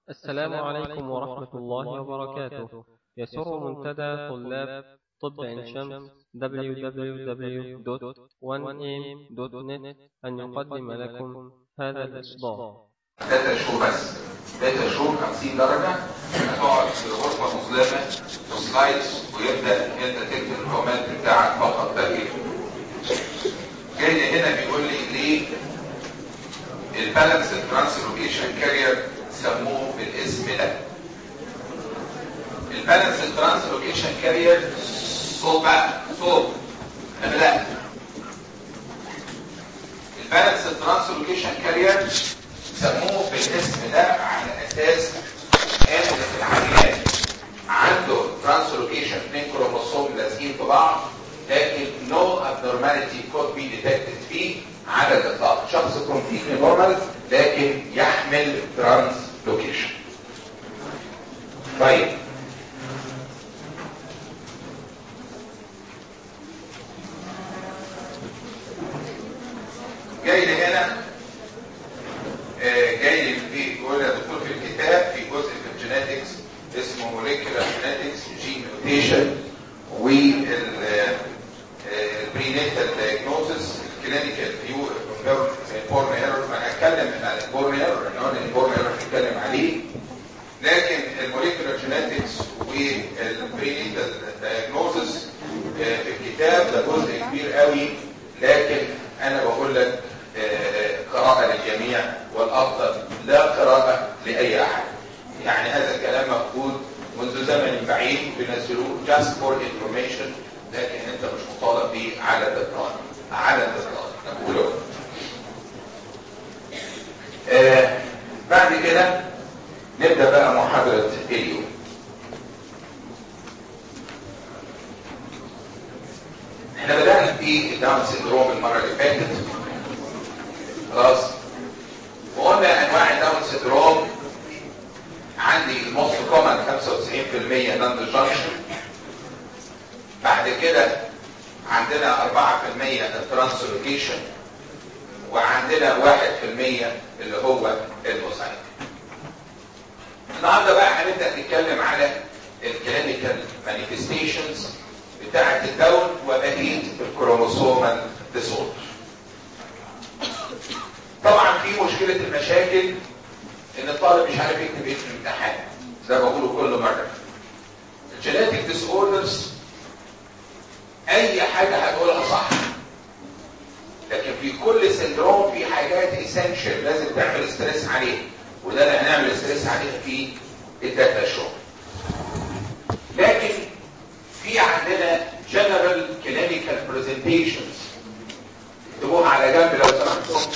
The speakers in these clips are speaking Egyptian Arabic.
السلام عليكم ورحمة الله وبركاته يسر منتدى طلاب طب عين شمس www.1am.net أن يقدم لكم هذا الإصدار ثلاثة شهور بس ثلاثة شهور 50 درجة هتقعد في غرفة مظلمة وسلايدز ويبدأ انت تكتب الكومنت بتاعك فقط لا غير جاي لي هنا بيقول لي ليه البالانس ترانسلوكيشن كارير سموه بالاسم ده البالانس ترانسلوكيشن كارير صوت بقى صوت لا البالانس ترانسلوكيشن كارير سموه بالاسم ده على اساس ان في العيان عنده ترانسلوكيشن اثنين كروموسوم لازقين في بعض لكن no abnormality could be detected فيه على الاطلاق شخص كومبليتلي نورمال لكن يحمل ترانسلوكيشن طيب جاي لي هنا جاي لي في بيقول يا دكتور في الكتاب في جزء في الجينetics اسمه موليكولار جينetics جين ميوتيشن والبرينيتال دايجنوزس الكلينيكال فيو البورن ايرور انا هتكلم عن البورن ايرور لان هو البورن ايرور هنتكلم عليه لكن الموليكولار جينetics والبرينيتال دايجنوزس في الكتاب ده جزء كبير قوي لكن انا بقول لك قراءة للجميع والأفضل لا قراءة لأي أحد يعني هذا الكلام مفقود منذ زمن بعيد بنزلوه just for information لكن انت مش مطالب به على الإطلاق على الإطلاق نقوله آه بعد كده نبدأ بقى محاضرة اليوم احنا بدأنا في الداون سيندروم المرة اللي فاتت خلاص وقلنا انواع الداون سيندروم عندي الموست كومن 95% ناند جانكشن بعد كده عندنا 4% الترانسلوكيشن وعندنا 1% اللي هو الموزايك النهارده بقى هنبدا نتكلم على الكلينيكال مانيفستيشنز بتاعه الداون وبقيه الكروموسومال ديسوردر طبعا في مشكلة المشاكل ان الطالب مش عارف يكتب ايه في الامتحان ده بقوله كل مرة الجينيتك ديس اوردرز اي حاجة هتقولها صح لكن في كل سندروم في حاجات اسينشال لازم تعمل ستريس عليها وده اللي هنعمل ستريس عليها في الداتا شو لكن في عندنا جنرال كلينيكال برزنتيشنز اكتبوها على جنب لو سمحتم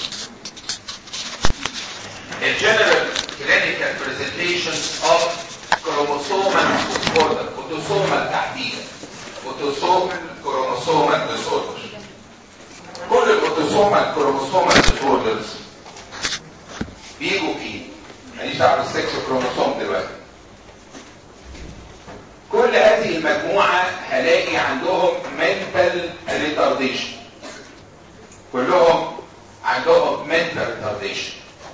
الجنرال كلينيكال برزنتيشن اوف كروموسومال ديسوردر اوتوسومال تحديدا اوتوسومال كروموسومال ديسوردر كل الاوتوسومال كروموسومال ديسوردرز بيجوا فيه ماليش دعوه بالسكس كروموسوم دلوقتي كل هذه المجموعه هلاقي عندهم منتال ريتارديشن كلهم عندهم mental retardation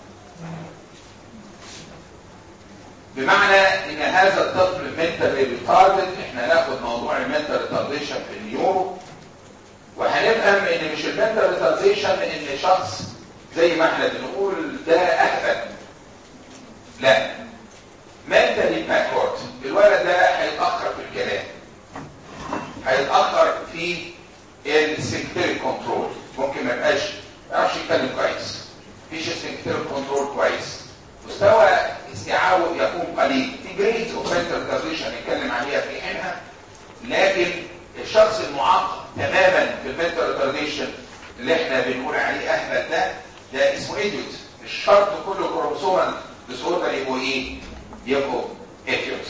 بمعنى ان هذا الطفل mental retarded احنا ناخد موضوع المنتال retardation في النيورو وهنفهم ان مش المنتال retardation ان شخص زي ما احنا بنقول ده اهبل لا mentally backward الولد ده هيتاخر في الكلام هيتاخر في السكتري كنترول ممكن ما يبقاش ما يعرفش يتكلم كويس فيش سكتير كنترول كويس مستوى استيعابه يكون قليل في جريد اوف منتال ريتارديشن هنتكلم عليها في حينها لكن الشخص المعاق تماما في المنتال ريتارديشن اللي احنا بنقول عليه اهبل ده ده اسمه ايديوت مش شرط كل كروموسومال ديسوردر يبقوا ايه؟ يبقوا ايديوت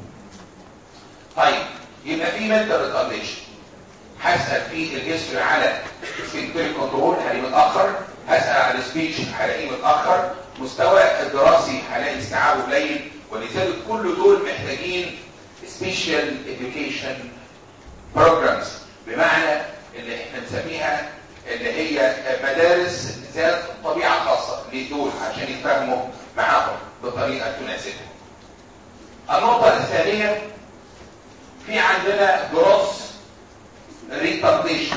طيب يبقى في منتال ريتارديشن هسأل في الهيستوري على سكتوري كنترول هلاقيه متأخر هسأل على السبيتش هلاقيه متأخر مستوى الدراسي هلاقي استيعابه قليل ولذلك كل دول محتاجين سبيشال education programs بمعنى اللي احنا نسميها اللي هي مدارس ذات طبيعة خاصة لدول عشان يفهموا معاهم بطريقه تناسبه النقطه الثانيه في عندنا جروس ريتارديشن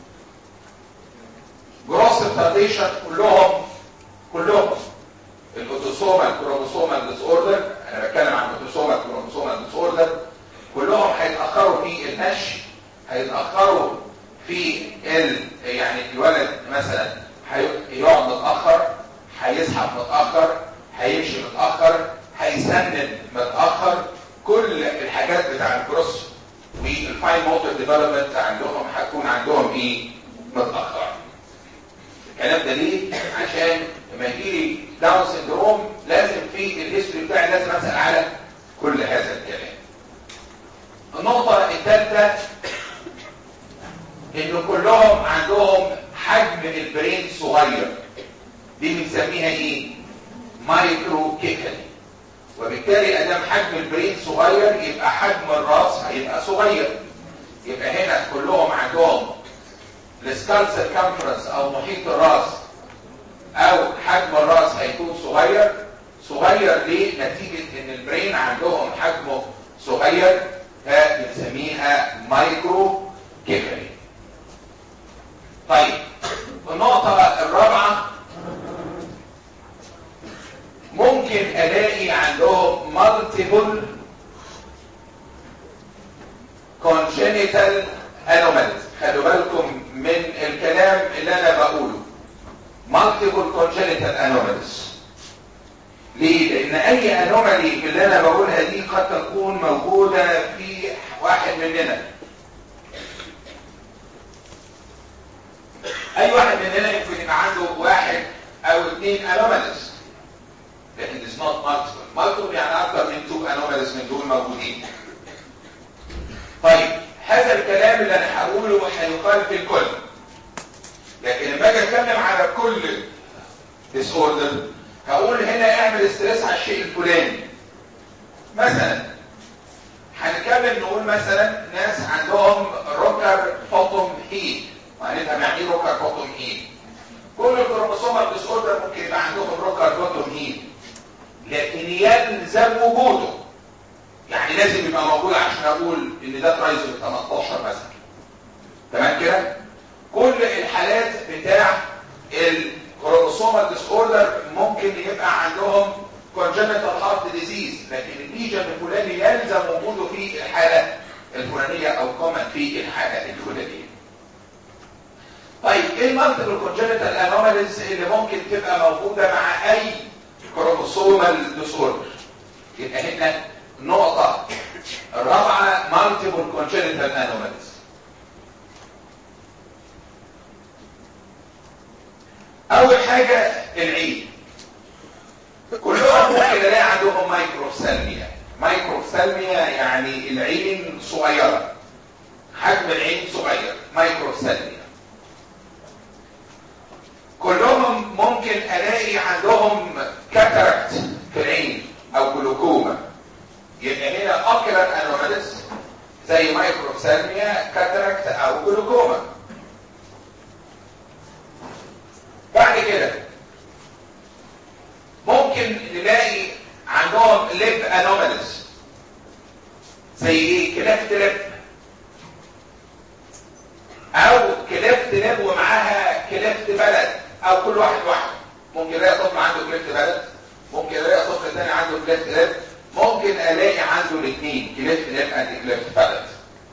جروس ريتارديشن كلهم كلهم الاوتوسومال كروموسومال ديس اوردر انا بتكلم عن الاوتوسومال كروموسومال ديس اوردر كلهم هيتاخروا في النشء هيتاخروا في ال يعني الولد مثلا هيقعد متاخر هيسحب متاخر هيمشي متاخر هيسنن متاخر كل الحاجات بتاع الكروس والفاين موتور ديفلوبمنت عندهم هتكون عندهم ايه متاخر الكلام ده ليه عشان لما يجي داون سندروم لازم في الهيستوري بتاعي لازم اسال على كل هذا الكلام النقطه الثالثه ان كلهم عندهم حجم البرين صغير دي بنسميها ايه مايكرو كيكلي وبالتالي ادام حجم البرين صغير يبقى حجم الراس هيبقى صغير يبقى هنا كلهم عندهم السكال سيركمفرنس او محيط الراس او حجم الراس هيكون صغير صغير ليه نتيجة ان البرين عندهم حجمه صغير فبنسميها مايكرو كيفري طيب النقطة الرابعة ممكن الاقي عندهم multiple congenital anomalies خلوا بالكم من الكلام اللي انا بقوله multiple congenital anomalies ليه؟ لان اي انومالي من اللي انا بقولها دي قد تكون موجودة في واحد مننا اي واحد مننا يمكن يبقى عنده واحد او اثنين انوماليز لكن it's not multiple multiple يعني اكثر من two anomalies من دول موجودين طيب هذا الكلام اللي انا هقوله هيقال في الكل لكن لما اجي اتكلم على كل ديس اوردر هقول هنا اعمل ستريس على الشيء الفلاني مثلا هنتكلم نقول مثلا ناس عندهم روكر فوتوم هيت وهنفهم يعني ايه روكر فوتوم هيت كل الكروموسومال ديس اوردر ممكن يبقى عندهم روكر فوتوم هيت لكن يلزم وجوده يعني لازم يبقى موجود عشان اقول ان ده ترايزوم 18 مثلا تمام كده كل الحالات بتاع الكروموسومال ديس اوردر ممكن يبقى عندهم congenital heart disease لكن الليجن الفلاني يلزم وجوده في الحاله الفلانيه او كومن في الحاله الفلانيه طيب ايه المالتيبل congenital anomalies اللي ممكن تبقى موجوده مع اي كروموسومال ديس اوردر يبقى هنا النقطة الرابعة multiple congenital anomalies أول حاجة العين كلهم ممكن الاقي عندهم مايكروفسالميا مايكروفسالميا يعني العين صغيرة حجم العين صغير مايكروفسالميا كلهم ممكن الاقي عندهم كاتاراكت في العين او جلوكوما يبقى هنا اوكيلر انوماليز زي مايكروفسالميا كاتاراكت او جلوكوما بعد كده ممكن نلاقي عندهم ليب انوماليز زي ايه كلافت ليب او كلافت ليب ومعاها كلافت بلد او كل واحد واحد ممكن الاقي طفل عنده كلافت بلد ممكن الاقي طفل ثاني عنده كلافت ليب ممكن الاقي عنده الاثنين كلافت ليب اند كلافت بلد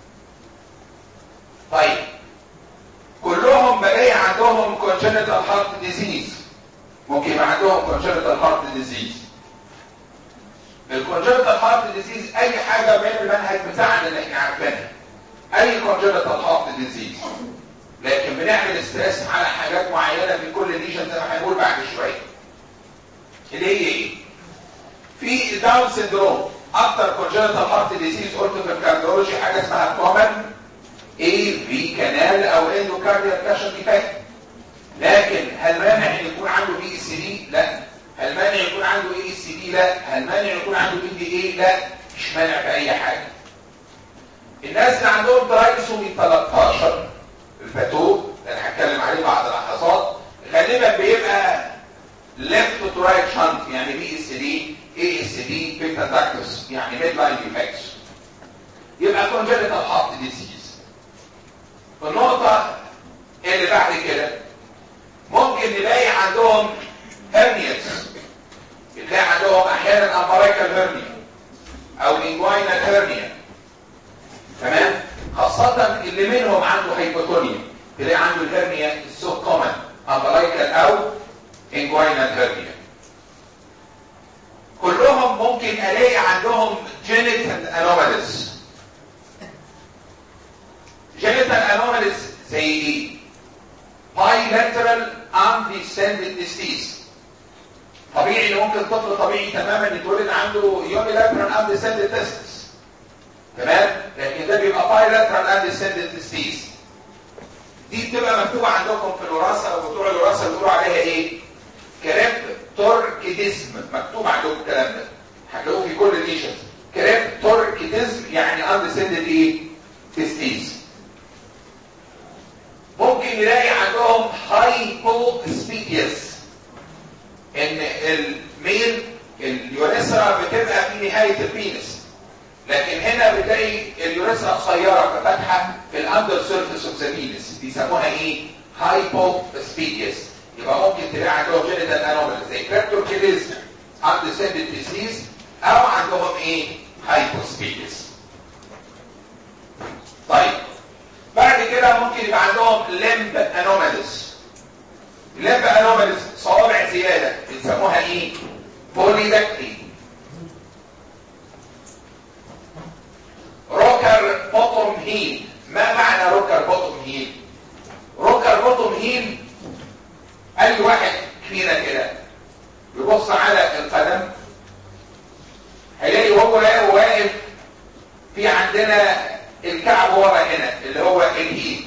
طيب كلهم بلاقي عندهم congenital heart disease ممكن يبقى عندهم congenital heart disease الكونجنتال هارت ديزيز اي حاجه من المنهج بتاعنا اللي احنا عارفينها اي كونجنتال هارت ديزيز لكن بنعمل ستريس على حاجات معينه في كل ليجن زي ما هنقول بعد شويه اللي هي ايه في داون سيندروم اكتر كونجنتال هارت ديزيز قلت في الكارديولوجي حاجه اسمها كومن اي في كانال او اندوكارديال كاشن ديفكت لكن هل مانع ان يكون عنده بي اس دي لا هل مانع يكون عنده اي اس دي لا هل مانع يكون عنده بي دي اي لا مش مانع في اي حاجه الناس اللي عندهم ترايسومي 13 الباتو اللي انا هتكلم عليه بعد لحظات غالبا بيبقى ليفت تو رايت شنت يعني بي اس دي دي بيتاداكتس يعني ميد لاين ديفكتس يبقى كونجنتال هارت ديزيز النقطة اللي بعد كده ممكن نلاقي عندهم هرنياس بتلاقي عندهم احيانا امبرايكال هرنيا او لينجوينال هرنيا تمام خاصة اللي منهم عنده هايبوتونيا تلاقي عنده الهرنيا السو كومن امبرايكال او انجوينال هرنيا كلهم ممكن الاقي عندهم جينيتال انوماليز جينيتال انوماليز زي ايه bilateral undescended disease طبيعي ان ممكن طفل طبيعي تماما يتولد عنده unilateral undescended testis تمام لكن ده بيبقى bilateral undescended disease دي بتبقى مكتوبه عندكم في الوراثه او بتوع الوراثه بيقولوا عليها ايه كريب توركيديزم مكتوب عندكم الكلام ده هتلاقوه في كل الليشنز كريب توركيديزم يعني undescended ايه تستيز ممكن نلاقي عندهم هايبوسبيديس ان الميل اليوريثرا بتبقى في نهايه البينس لكن هنا بتلاقي اليوريثرا قصيره فاتحه في الاندر سيرفيس اوف ذا بينس بيسموها ايه هايبوسبيديس يبقى ممكن تلاقي عندهم جينيتال انومالي زي كريبتوكيديز اندسندد ديزيز او عندهم ايه هايبوسبيديس طيب بعد كده ممكن يبقى عندهم لمب انوماليز لمب انوماليز صوابع زياده بيسموها ايه بوليداكتي روكر بوتوم هيل ما معنى روكر بوتوم هيل روكر بوتوم هيل اي واحد فينا كده يبص على القدم هيلاقي وهو واقف في عندنا الكعب ورا هنا اللي هو الهيل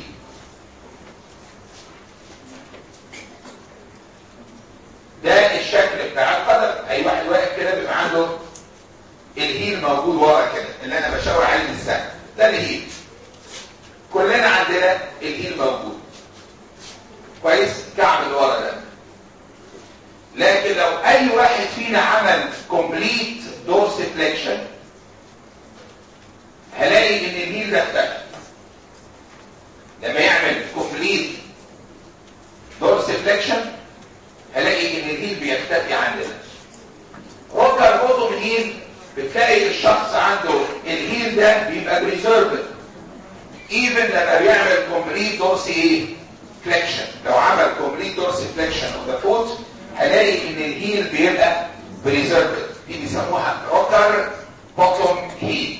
ده الشكل بتاع القدم اي واحد واقف كده بيبقى عنده الهيل موجود ورا كده اللي انا بشاور عليه من السنه ده الهيل كلنا عندنا الهيل موجود كويس كعب اللي ورا ده لكن لو اي واحد فينا عمل كومبليت دورسيفليكشن هلاقي ان الهيل ده اختفى لما يعمل كومبليت دورسيفليكشن هلاقي ان الهيل بيختفي عندنا روكر بوتوم هيل بتلاقي الشخص عنده الهيل ده بيبقى بريزيرفد ايفن لما بيعمل كومبليت دورسي فليكشن لو عمل كومبليت دورسي فليكشن اوف ذا فوت هلاقي ان الهيل بيبقى بريزيرفد دي بيسموها روكر بوتوم هيل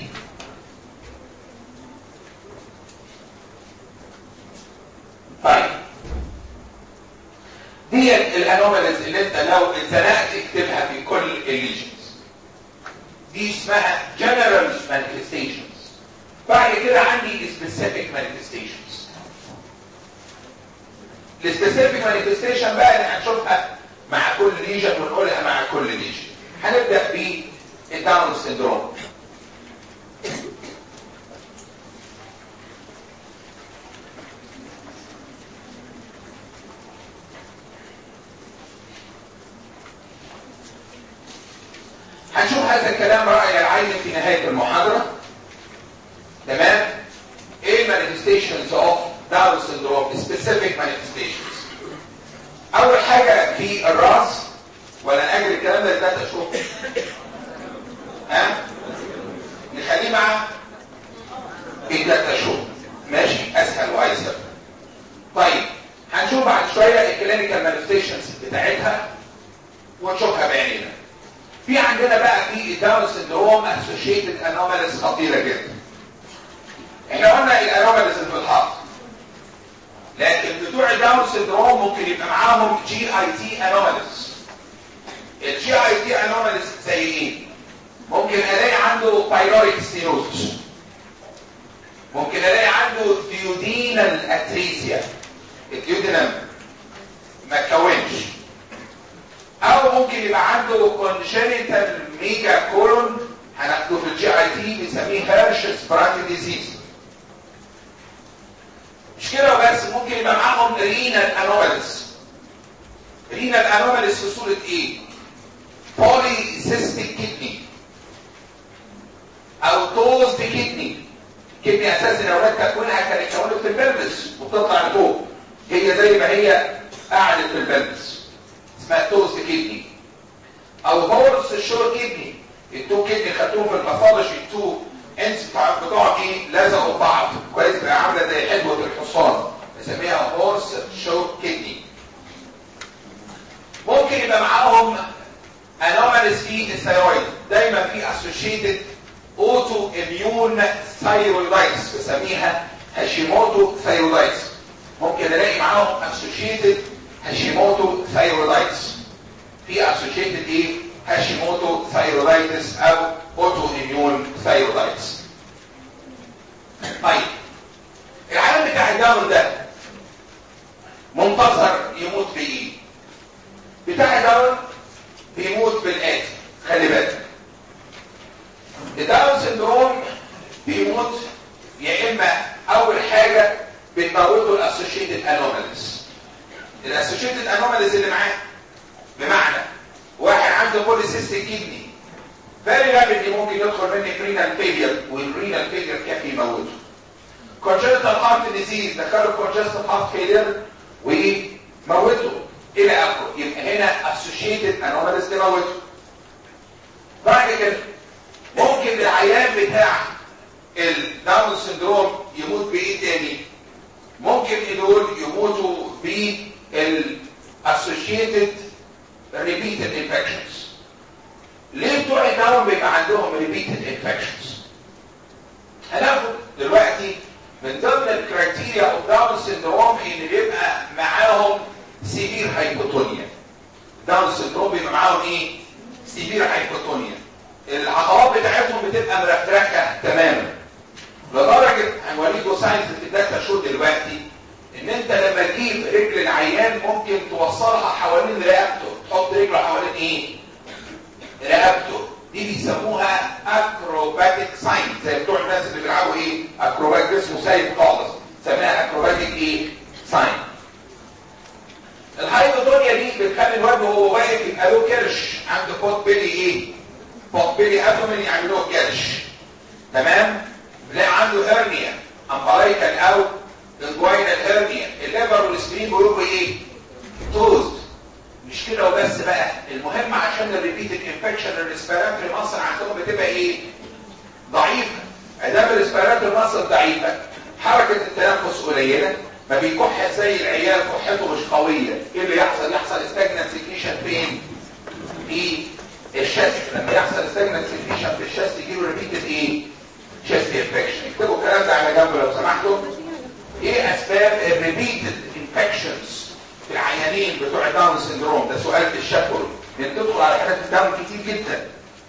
طيب دي الانوماليز اللي انت لو اتزنقت اكتبها في كل الليجنز دي اسمها general manifestations بعد كده عندي specific manifestations السبيسيفيك مانيفستيشن بقى اللي هنشوفها مع كل ليجن ونقولها مع كل ليجن هنبدا بالداون سيندروم هنشوف هذا الكلام رأي العين في نهاية المحاضرة تمام ايه manifestations of Down syndrome specific manifestations اول حاجة في الراس ولا اجري الكلام ده ثلاثة شهور ها نخليه مع ثلاثة شهور ماشي اسهل وايسر طيب هنشوف بعد شوية الكلينيكال مانيفستيشنز بتاعتها ونشوفها بعينينا في عندنا بقى في داون سندروم اسوشيتد انوماليز خطيره جدا احنا قلنا الانوماليز في الحرف لكن بتوع داون سندروم ممكن يبقى معاهم جي اي تي انوماليز الجي اي تي انوماليز زي ايه ممكن الاقي عنده بايرويد ستيروزس ممكن الاقي عنده ديودينال اتريزيا الديودينم ما تكونش او ممكن يبقى عنده كونجنتال ميجا كولون هناخده في الجي اي تي بنسميه هيرشس براتي ديزيز مش كده وبس ممكن يبقى معاهم رينال انوماليز رينال انوماليز في صوره ايه بولي سيستيك كدني كدني اساسا يا اولاد تكوينها كان اتكونت في البلبس وبتطلع لفوق هي زي ما هي قعدت في البلبس اسمها توست كدني او هورس الشور كدني التو كدني خدتوهم في الباثولوجي التو انس بتاع بتوع ايه لزقوا بعض كويس بقى عامله زي حلوه الحصان بنسميها هورس شور كدني ممكن يبقى معاهم انوماليز في الثيرويد دايما في اسوشيتد اوتو اميون ثايرويدايتس بسميها هاشيموتو ثايرويدايتس ممكن الاقي معاهم اسوشيتد هاشيموتو ثايرويدايتس في اسوشيتد ايه هاشيموتو ثايرويدايتس او اوتو اميون ثايرويدايتس طيب العالم بتاع الداون ده منتظر يموت بايه بتاع الداون بيموت بالآتي خلي بالك الداون سندروم بيموت يا اما اول حاجه بتموته الاسوشيتد انوماليز الاسوشيتد انوماليز اللي معاه بمعنى واحد عنده بوليسيستيك كيدني فيري رابيدلي ممكن يدخل مني رينال فيلير والرينال فيلير كافي يموته كونجنتال هارت ديزيز دخله كونجنتال هارت فيلير وموته الى اخره يبقى هنا اسوشيتد انوماليز تموته بعد كده ممكن العيان بتاع الداون سندروم يموت بايه تاني ممكن دول يموتوا بالاسوشيتد ريبيتد انفكشنز ليه بتوع الداون بيبقى عندهم ريبيتد انفكشنز هناخد دلوقتي من ضمن الكرايتيريا اوف داون سندروم ان بيبقى معاهم سيفير هايبوتونيا داون سندروم بيبقى معاهم ايه سيفير هايبوتونيا العضلات بتاعتهم بتبقى مركركه تماما لدرجه هنوريكم ساينس في الداتا شو دلوقتي ان انت لما تجيب رجل العيان ممكن توصلها حوالين رقبته تحط رجله حوالين ايه رقبته دي بيسموها اكروباتيك ساين زي بتوع الناس اللي بيلعبوا ايه اكروبات جسمه سايب خالص سميها اكروباتيك ايه ساين الهايبوتونيا دي بتخلي الواد وهو واقف يبقى له كرش عنده بوت بيلي ايه بوت بيلي ابدومين يعني له كرش تمام بنلاقي عنده هرنيا امبلايكال او الجوينال هرنيا الليفر والسبرين بيقولوا ايه توزد مش كده وبس بقى المهم عشان الريبيتد انفكشن الريسبيراتوري مصر عندهم بتبقى ايه ضعيفه ادام الريسبيراتوري مصر ضعيفه حركه التنفس قليله ما بيكح زي العيال كحته مش قويه ايه اللي يحصل يحصل استجنان سكريشن فين في الشست لما يحصل استجنان سكريشن في الشست يجيله ريبيتد ايه شست انفكشن اكتبوا الكلام ده على جنب لو سمحتوا ايه اسباب الريبيتد انفكشنز في العيانين بتوع داون سندروم ده سؤال في الشفوي بتدخل على حاجات الداون كتير جدا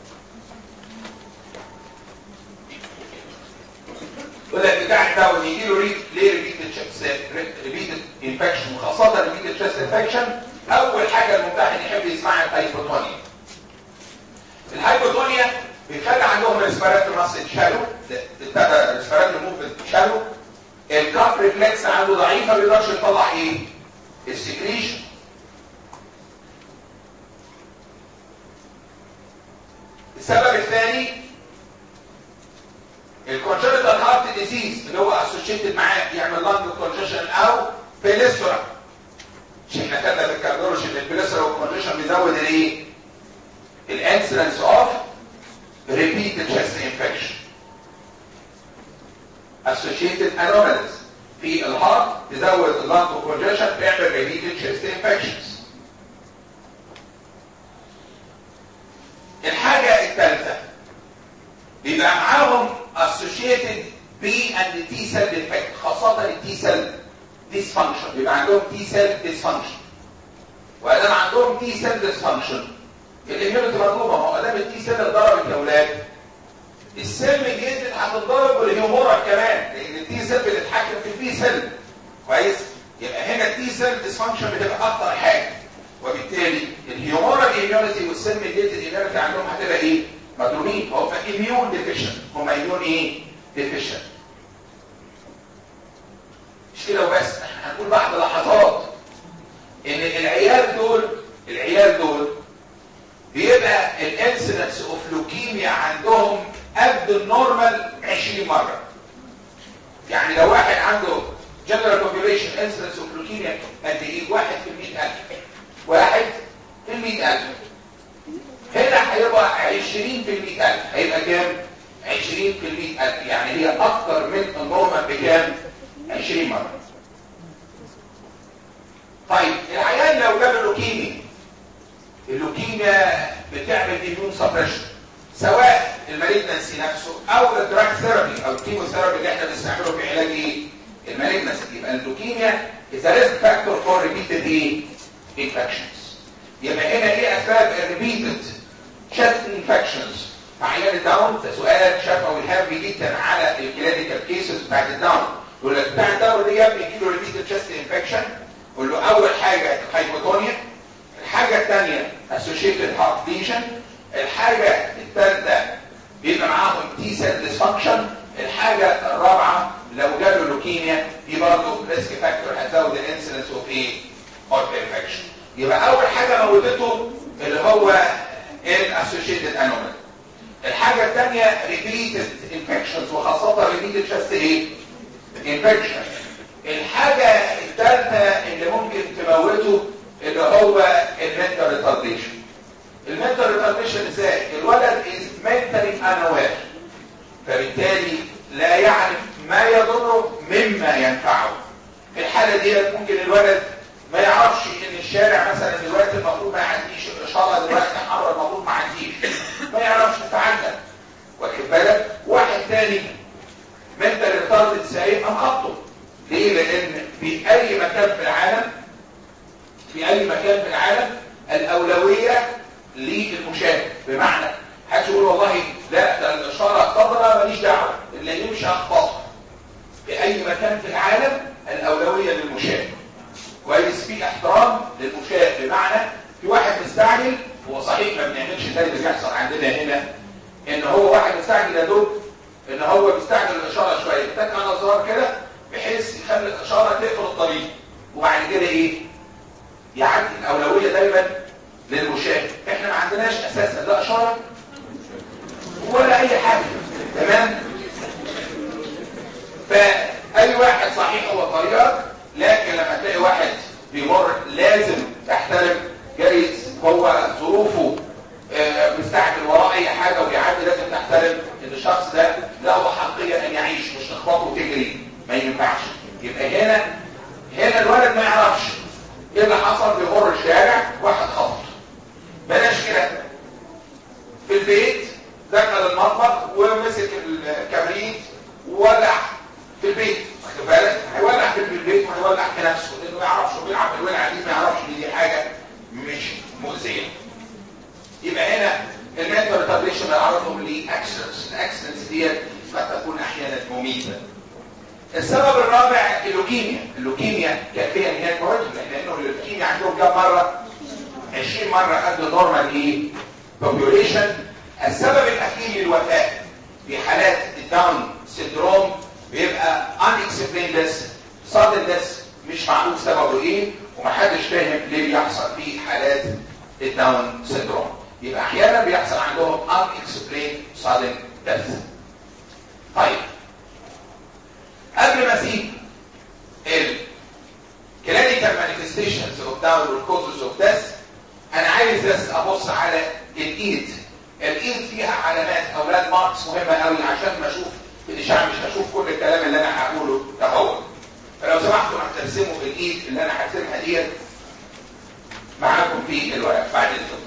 يقول لك بتاع الداون يجي له ريت ليه ريبيتد ريبيتد انفكشن وخاصه ريبيتد شيست انفكشن اول حاجه الممتحن يحب يسمعها الهايبوتونيا الهايبوتونيا بيخلي عندهم ريسبيراتوري ماسل شالو ريسبيراتوري موفمنت شالو الكاف ريفلكس عنده ضعيف ما بيقدرش يطلع ايه السكريشن السبب الثاني الكونجنتال هارت ديزيز اللي هو اسوشيتد معاه يعمل لانج كونجيشن او بيليسرا مش احنا خدنا في الكارديولوجي ان البيليسرا والكونجيشن بيزود الايه الانسيدنس اوف ريبيتد chest انفكشن associated anomalies في الهارت تزود اللانج كونجيشن تعمل ريبيتد chest انفكشنز الحاجه الثالثه بيبقى معاهم associated B and T cell defect خاصة ال T cell dysfunction بيبقى عندهم T cell dysfunction وإذا عندهم T cell dysfunction الاميونيتي مطلوبة ما هو ادام التي سيل اتضربت يا اولاد السيل الجديد هتتضرب والهيومورال كمان لان التي سيل بتتحكم في البي سيل كويس يبقى هنا التي سيل ديسفانكشن بتبقى اكتر حاجه وبالتالي الهيومورال اميونيتي والسيل الجديد اميونيتي عندهم هتبقى ايه مضروبين هم اميون ديفيشن هم اميون ايه ديفيشن مش كده وبس احنا هنقول بعد لحظات ان العيال دول العيال دول بيبقى الانسيدنس اوف لوكيميا عندهم قد النورمال 20 مره يعني لو واحد عنده جنرال population incidence of leukemia قد ايه؟ واحد في المئة ألف واحد في المئة ألف هنا هيبقى 20 في المئة ألف هيبقى كام؟ 20 في المئة ألف يعني هي أكتر من النورمال بكام؟ 20 مرة طيب العيان لو جاب اللوكيميا اللوكيميا بتعمل اميون سبريشن سواء المالجنسي نفسه او الدراج ثيرابي او الكيموثيرابي اللي احنا بنستعمله في علاج ايه؟ المالجنسي يبقى اللوكيميا is a risk factor for repeated ايه؟ infections يبقى هنا ايه اسباب الريبيتد chest infections في عيان الداون ده سؤال شفوي هام جدا على الكلينيكال كيسز بتاعت الداون يقول لك بتاع الداون دي يا ابني يجي له ريبيتد chest انفكشن قول له اول حاجه هايبوتونيا الحاجه الثانيه associated heart lesion الحاجه الثالثه بيبقى معاهم تي سيل ديسفانكشن الحاجه الرابعه لو جاله لوكيميا دي برضه ريسك فاكتور هتزود الانسيدنس اوف ايه؟ اوف انفكشن يبقى اول حاجه موتته اللي هو الاسوشيتد انومال الحاجه الثانيه ريبيتد انفكشنز وخاصه ريبيتد شست ايه؟ انفكشن الحاجه الثالثه اللي ممكن تموته اللي هو المنتال ريتارديشن المنتال ريتارديشن ازاي؟ الولد از mentally unaware فبالتالي لا يعرف ما يضره مما ينفعه في الحالة دي ممكن الولد ما يعرفش ان الشارع مثلا دلوقتي المفروض ما يعديش الاشاره دلوقتي حمراء المفروض ما يعديش ما يعرفش يتعلم واخد بالك واحد تاني منتال ريتاردد سايق ام خطه ليه لان في اي مكان في العالم في اي مكان في العالم الاولويه للمشاهد بمعنى حد يقول والله لا ده الاشاره خضراء ماليش دعوه اللي يمشي اخبطها في اي مكان في العالم الاولويه للمشاهد كويس في احترام للمشاهد بمعنى في واحد مستعجل هو صحيح ما بنعملش زي اللي بيحصل عندنا هنا ان هو واحد مستعجل يا دوب ان هو بيستعجل الاشاره شويه يتك على زرار كده بحيث يخلي الاشاره تقفل الطريق وبعد كده ايه يعدي الاولويه دايما للمشاهد احنا ما عندناش اساسا لا اشاره ولا اي حاجه تمام فاي واحد صحيح هو طريقك لكن لما تلاقي واحد بيمر لازم تحترم جايز هو ظروفه آه، مستعجل وراه اي حاجه وبيعدي لازم تحترم ان الشخص ده له حقيه ان يعيش مش تخبطه وتجري ما ينفعش يبقى هنا هنا الولد ما يعرفش ايه اللي حصل بيمر الشارع واحد خبط بلاش كده في البيت دخل المطبخ ومسك الكبريت وولع في البيت واخد بالك هيولع في البيت وهيولع في نفسه لانه ما يعرفش بيلعب الولع دي ما يعرفش ان دي حاجه مش مؤذيه يبقى هنا المنتال ريتارديشن بنعرضهم لاكسنس الاكسنس ديت قد تكون احيانا مميته السبب الرابع اللوكيميا اللوكيميا كافيه ان هي تموتهم لانه اللوكيميا عندهم كم مره 20 مره قد نورمال ايه population السبب الاخير للوفاه في حالات الداون سيندروم بيبقى unexplained death sudden death مش معروف سببه ايه ومحدش فاهم ليه بيحصل في حالات الداون سيندروم يبقى احيانا بيحصل عندهم unexplained sudden death طيب قبل ما اسيب الكلينيكال مانيفستيشنز اوف داون والكوزز اوف ديث انا عايز بس ابص على الايد الايد فيها علامات او لاند ماركس مهمه قوي عشان ما اشوف في الاشعه مش هشوف كل الكلام اللي انا هقوله ده هو فلو سمحتوا هترسموا الايد اللي انا هرسمها ديت معاكم في الورق بعد اذنكم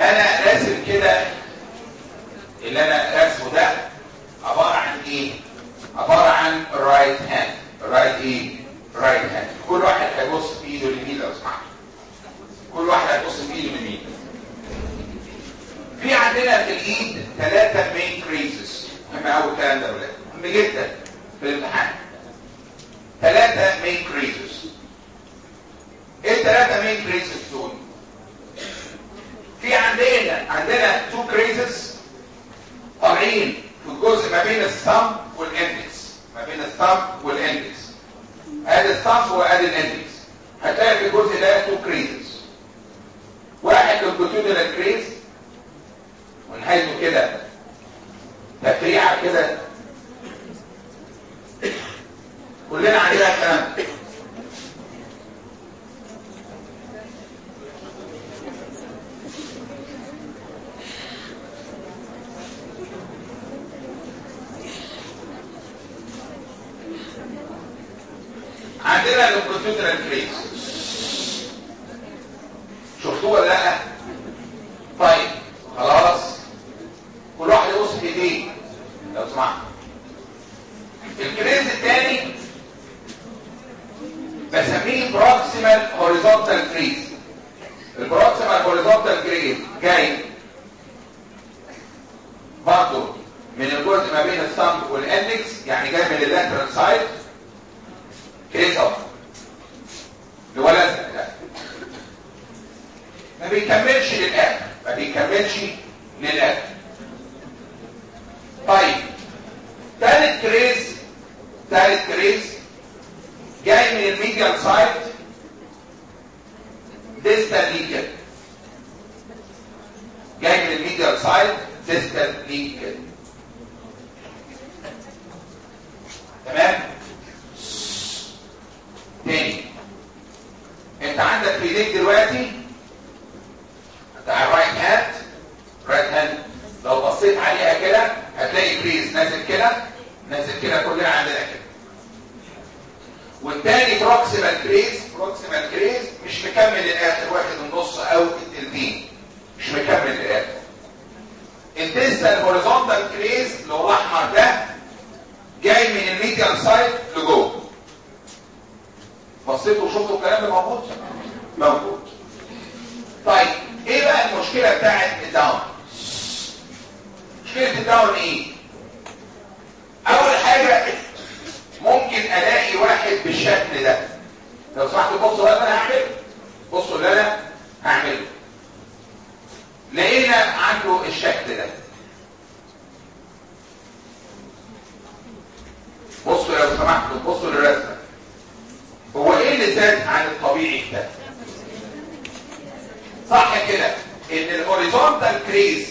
انا راسم كده اللي انا راسمه ده عباره عن ايه عباره عن رايت هاند رايت ايه رايت هاند كل واحد هيبص في ايده اليمين لو سمحت كل واحد هيبص في ايده اليمين في عندنا في الايد ثلاثه مين كريزز مهم قوي الكلام ده يا ولاد مهم جدا في الامتحان ثلاثه مين كريزز ايه الثلاثه مين كريزز دول في عندنا عندنا تو كريزز طالعين في الجزء ما بين الثumb والاندكس ما بين الثumb والاندكس ادي الثumb وادي الاندكس هتلاقي في الجزء ده تو كريزز واحد لونجيتودينال كريز ونهايته كده تفريعه كده كلنا عندنا الكلام ده عندنا الكمبيوتر كريز شفتوه ولا لا طيب خلاص كل واحد يبص في ايديه لو سمحت الكريز الثاني بسميه بروكسيمال هوريزونتال كريز البروكسيمال هوريزونتال كريز جاي برضه من الجزء ما بين الثumb والاندكس يعني جاي من اللاترال سايد كريز اوف اللي هو لازم ده ما بيكملش للاخر ما بيكملش للاخر طيب ثالث كريز ثالث كريز جاي من الميديال سايد ديستال ليكل جاي من الميديال سايد ديستال ليكل تمام تاني انت عندك في ايديك دلوقتي بتاع الرايت هاند رايت هاند لو بصيت عليها كده هتلاقي كريز نازل كده نازل كده كلنا عندنا كده والتاني بروكسيمال كريز بروكسيمال كريز مش مكمل للاخر واحد ونص او التلتين مش مكمل للاخر الديستال هوريزونتال كريز اللي هو الاحمر ده جاي من الميديال سايد لجوه بصيتوا وشفتوا الكلام ده موجود موجود طيب ايه بقى المشكله بتاعت الداون مشكله الداون ايه اول حاجه ممكن الاقي واحد بالشكل ده لو سمحتوا بصوا اللي انا هعمله بصوا اللي انا هعمله لقينا عنده الشكل ده بصوا لو سمحتوا بصوا للرسمه هو ايه اللي زاد عن الطبيعي ده صح كده ان الهوريزونتال كريز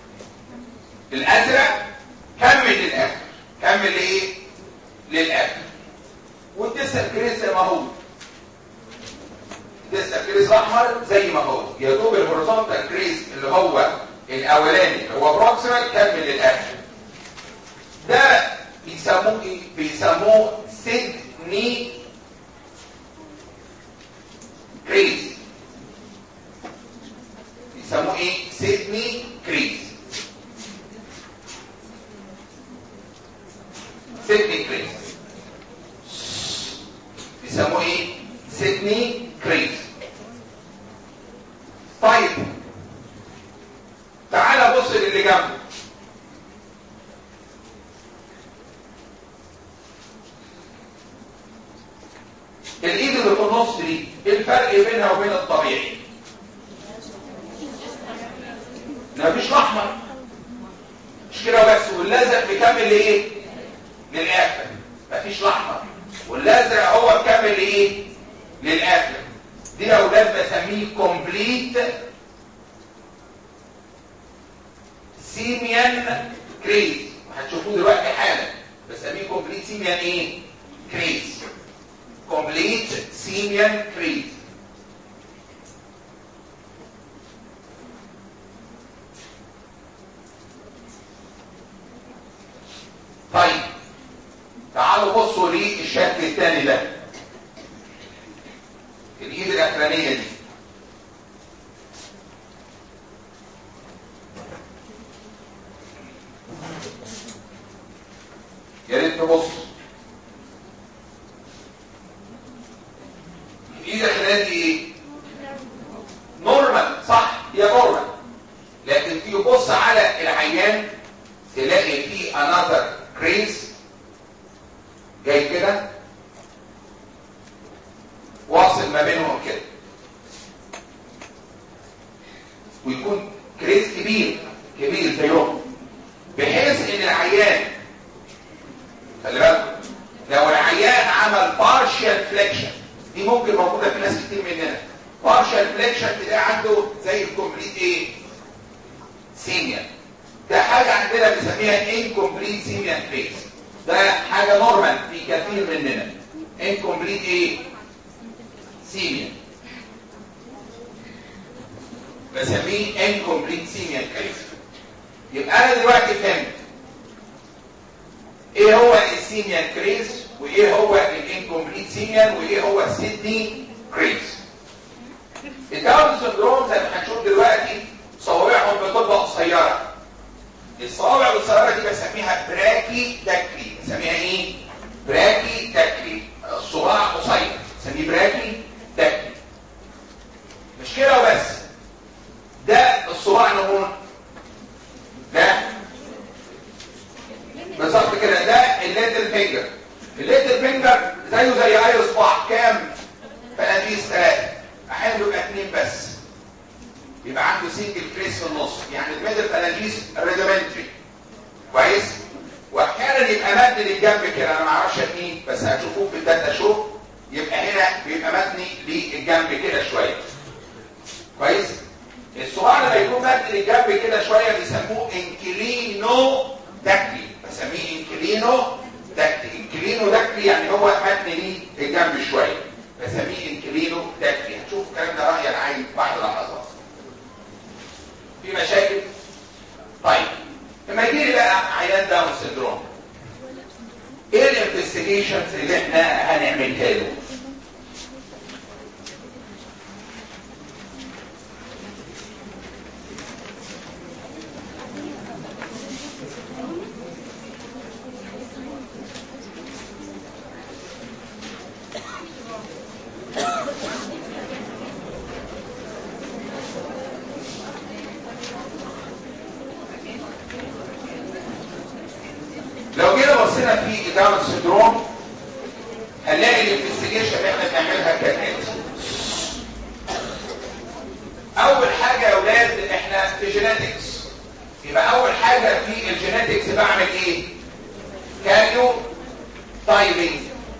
الازرق كمل للاخر كمل لايه للاخر والديستال كريز زي ما هو الديستال كريز الاحمر زي ما هو يا دوب الهوريزونتال كريز اللي هو الاولاني اللي هو بروكسيمال كمل للاخر ده بيسموه ايه بيسموه سيدني كريز بيسموه ايه سيدني كريز سيدني كريز بيسموه ايه سيدني كريز طيب تعال بص للي جنبه الايد اللي في النص دي ايه الفرق بينها وبين الطبيعي مفيش الاحمر مش كده بس واللزق بيكمل لايه للاخر مفيش الاحمر والازرق هو مكمل لايه للاخر دي يا اولاد بسميه كومبليت سيميان كريز وهتشوفوه دلوقتي حالا بسميه كومبليت سيميان ايه كريز complete simian creed. طيب تعالوا بصوا للشكل الثاني ده الايد الاخرانيه دي تبص الايد الداخليه دي ايه نورمال صح هي نورمال لكن تيجي تبص على العيان تلاقي فيه another crease جاي كده واصل ما بينهم كده ويكون كريز كبير كبير زيهم بحيث ان العيان خلي بالك لو العيان عمل partial flexion دي ممكن موجوده في ناس كتير مننا partial flexion تلاقي عنده زي الكومبليت ايه سيميا ده حاجه عندنا بنسميها incomplete سيميا فيس ده حاجه نورمال في كثير مننا incomplete ايه سيميا بسميه incomplete سيميا فيس يبقى انا دلوقتي فهمت ايه هو السيميان كريز وايه هو الانكمبليت سيميان وايه هو السيدني كريز الداون سندروم زي ما هنشوف دلوقتي صوابعهم بتبقى قصيره الصوابع القصيره دي بسميها براكي داكري بسميها ايه براكي داكري الصباع قصير بسميه براكي داكري مش كده وبس ده الصباع نمون ده بالظبط كده ده الليتل فينجر الليتل فينجر زيه زي اي صباع كام فلاتيس ثلاثه احيانا بيبقى اثنين بس يبقى عنده سنجل كريس في النص يعني الميدل فلانجيس ريدمنتري كويس واحيانا يبقى مد للجنب كده انا ما اعرفش مين بس هتشوفوه في الداتا شو يبقى هنا بيبقى متني للجنب كده شويه كويس الصباع لما يكون مد للجنب كده شويه بيسموه انكلينو داكلي بسميه انكلينو داكلي انكلينو داكلي يعني هو متن ليه الجنب شويه بسميه انكلينو داكلي هتشوف الكلام ده راي العين بعد لحظات في مشاكل طيب لما يجي لي بقى عيان داون سندروم ايه الانفستيجيشنز اللي احنا هنعملها له لو جينا بصينا في داون سندروم هنلاقي الانفستيجيشن اللي احنا بنعملها كالاتي اول حاجه يا اولاد احنا في جينيتكس يبقى اول حاجه في الجينيتكس بعمل ايه كاريو تايبنج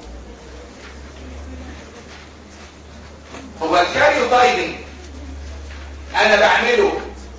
هو الكاريو تايبنج انا بعمله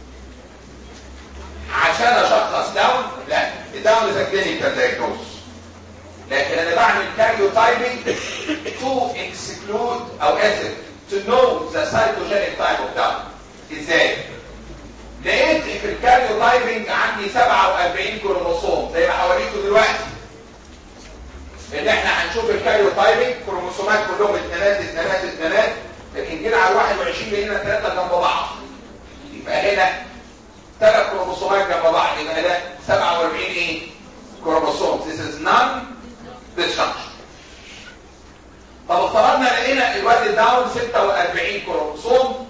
عشان اشخص داون لا الداون is a clinical diagnosis لكن انا بعمل كاريو تايبنج to exclude او اسف to know the cytogenic type of down ازاي لقيت في الكاريو تايبنج عندي 47 كروموسوم زي ما هوريكم دلوقتي ان احنا هنشوف الكاريو تايبنج كروموسومات كلهم اثنينات اثنينات اثنينات لكن جينا على 21 لقينا ثلاثه جنب بعض يبقى هنا ثلاث كروموسومات جنب بعض يبقى ده 47 ايه كروموسوم this is non disjunction طب افترضنا لقينا الواد الداون 46 كروموسوم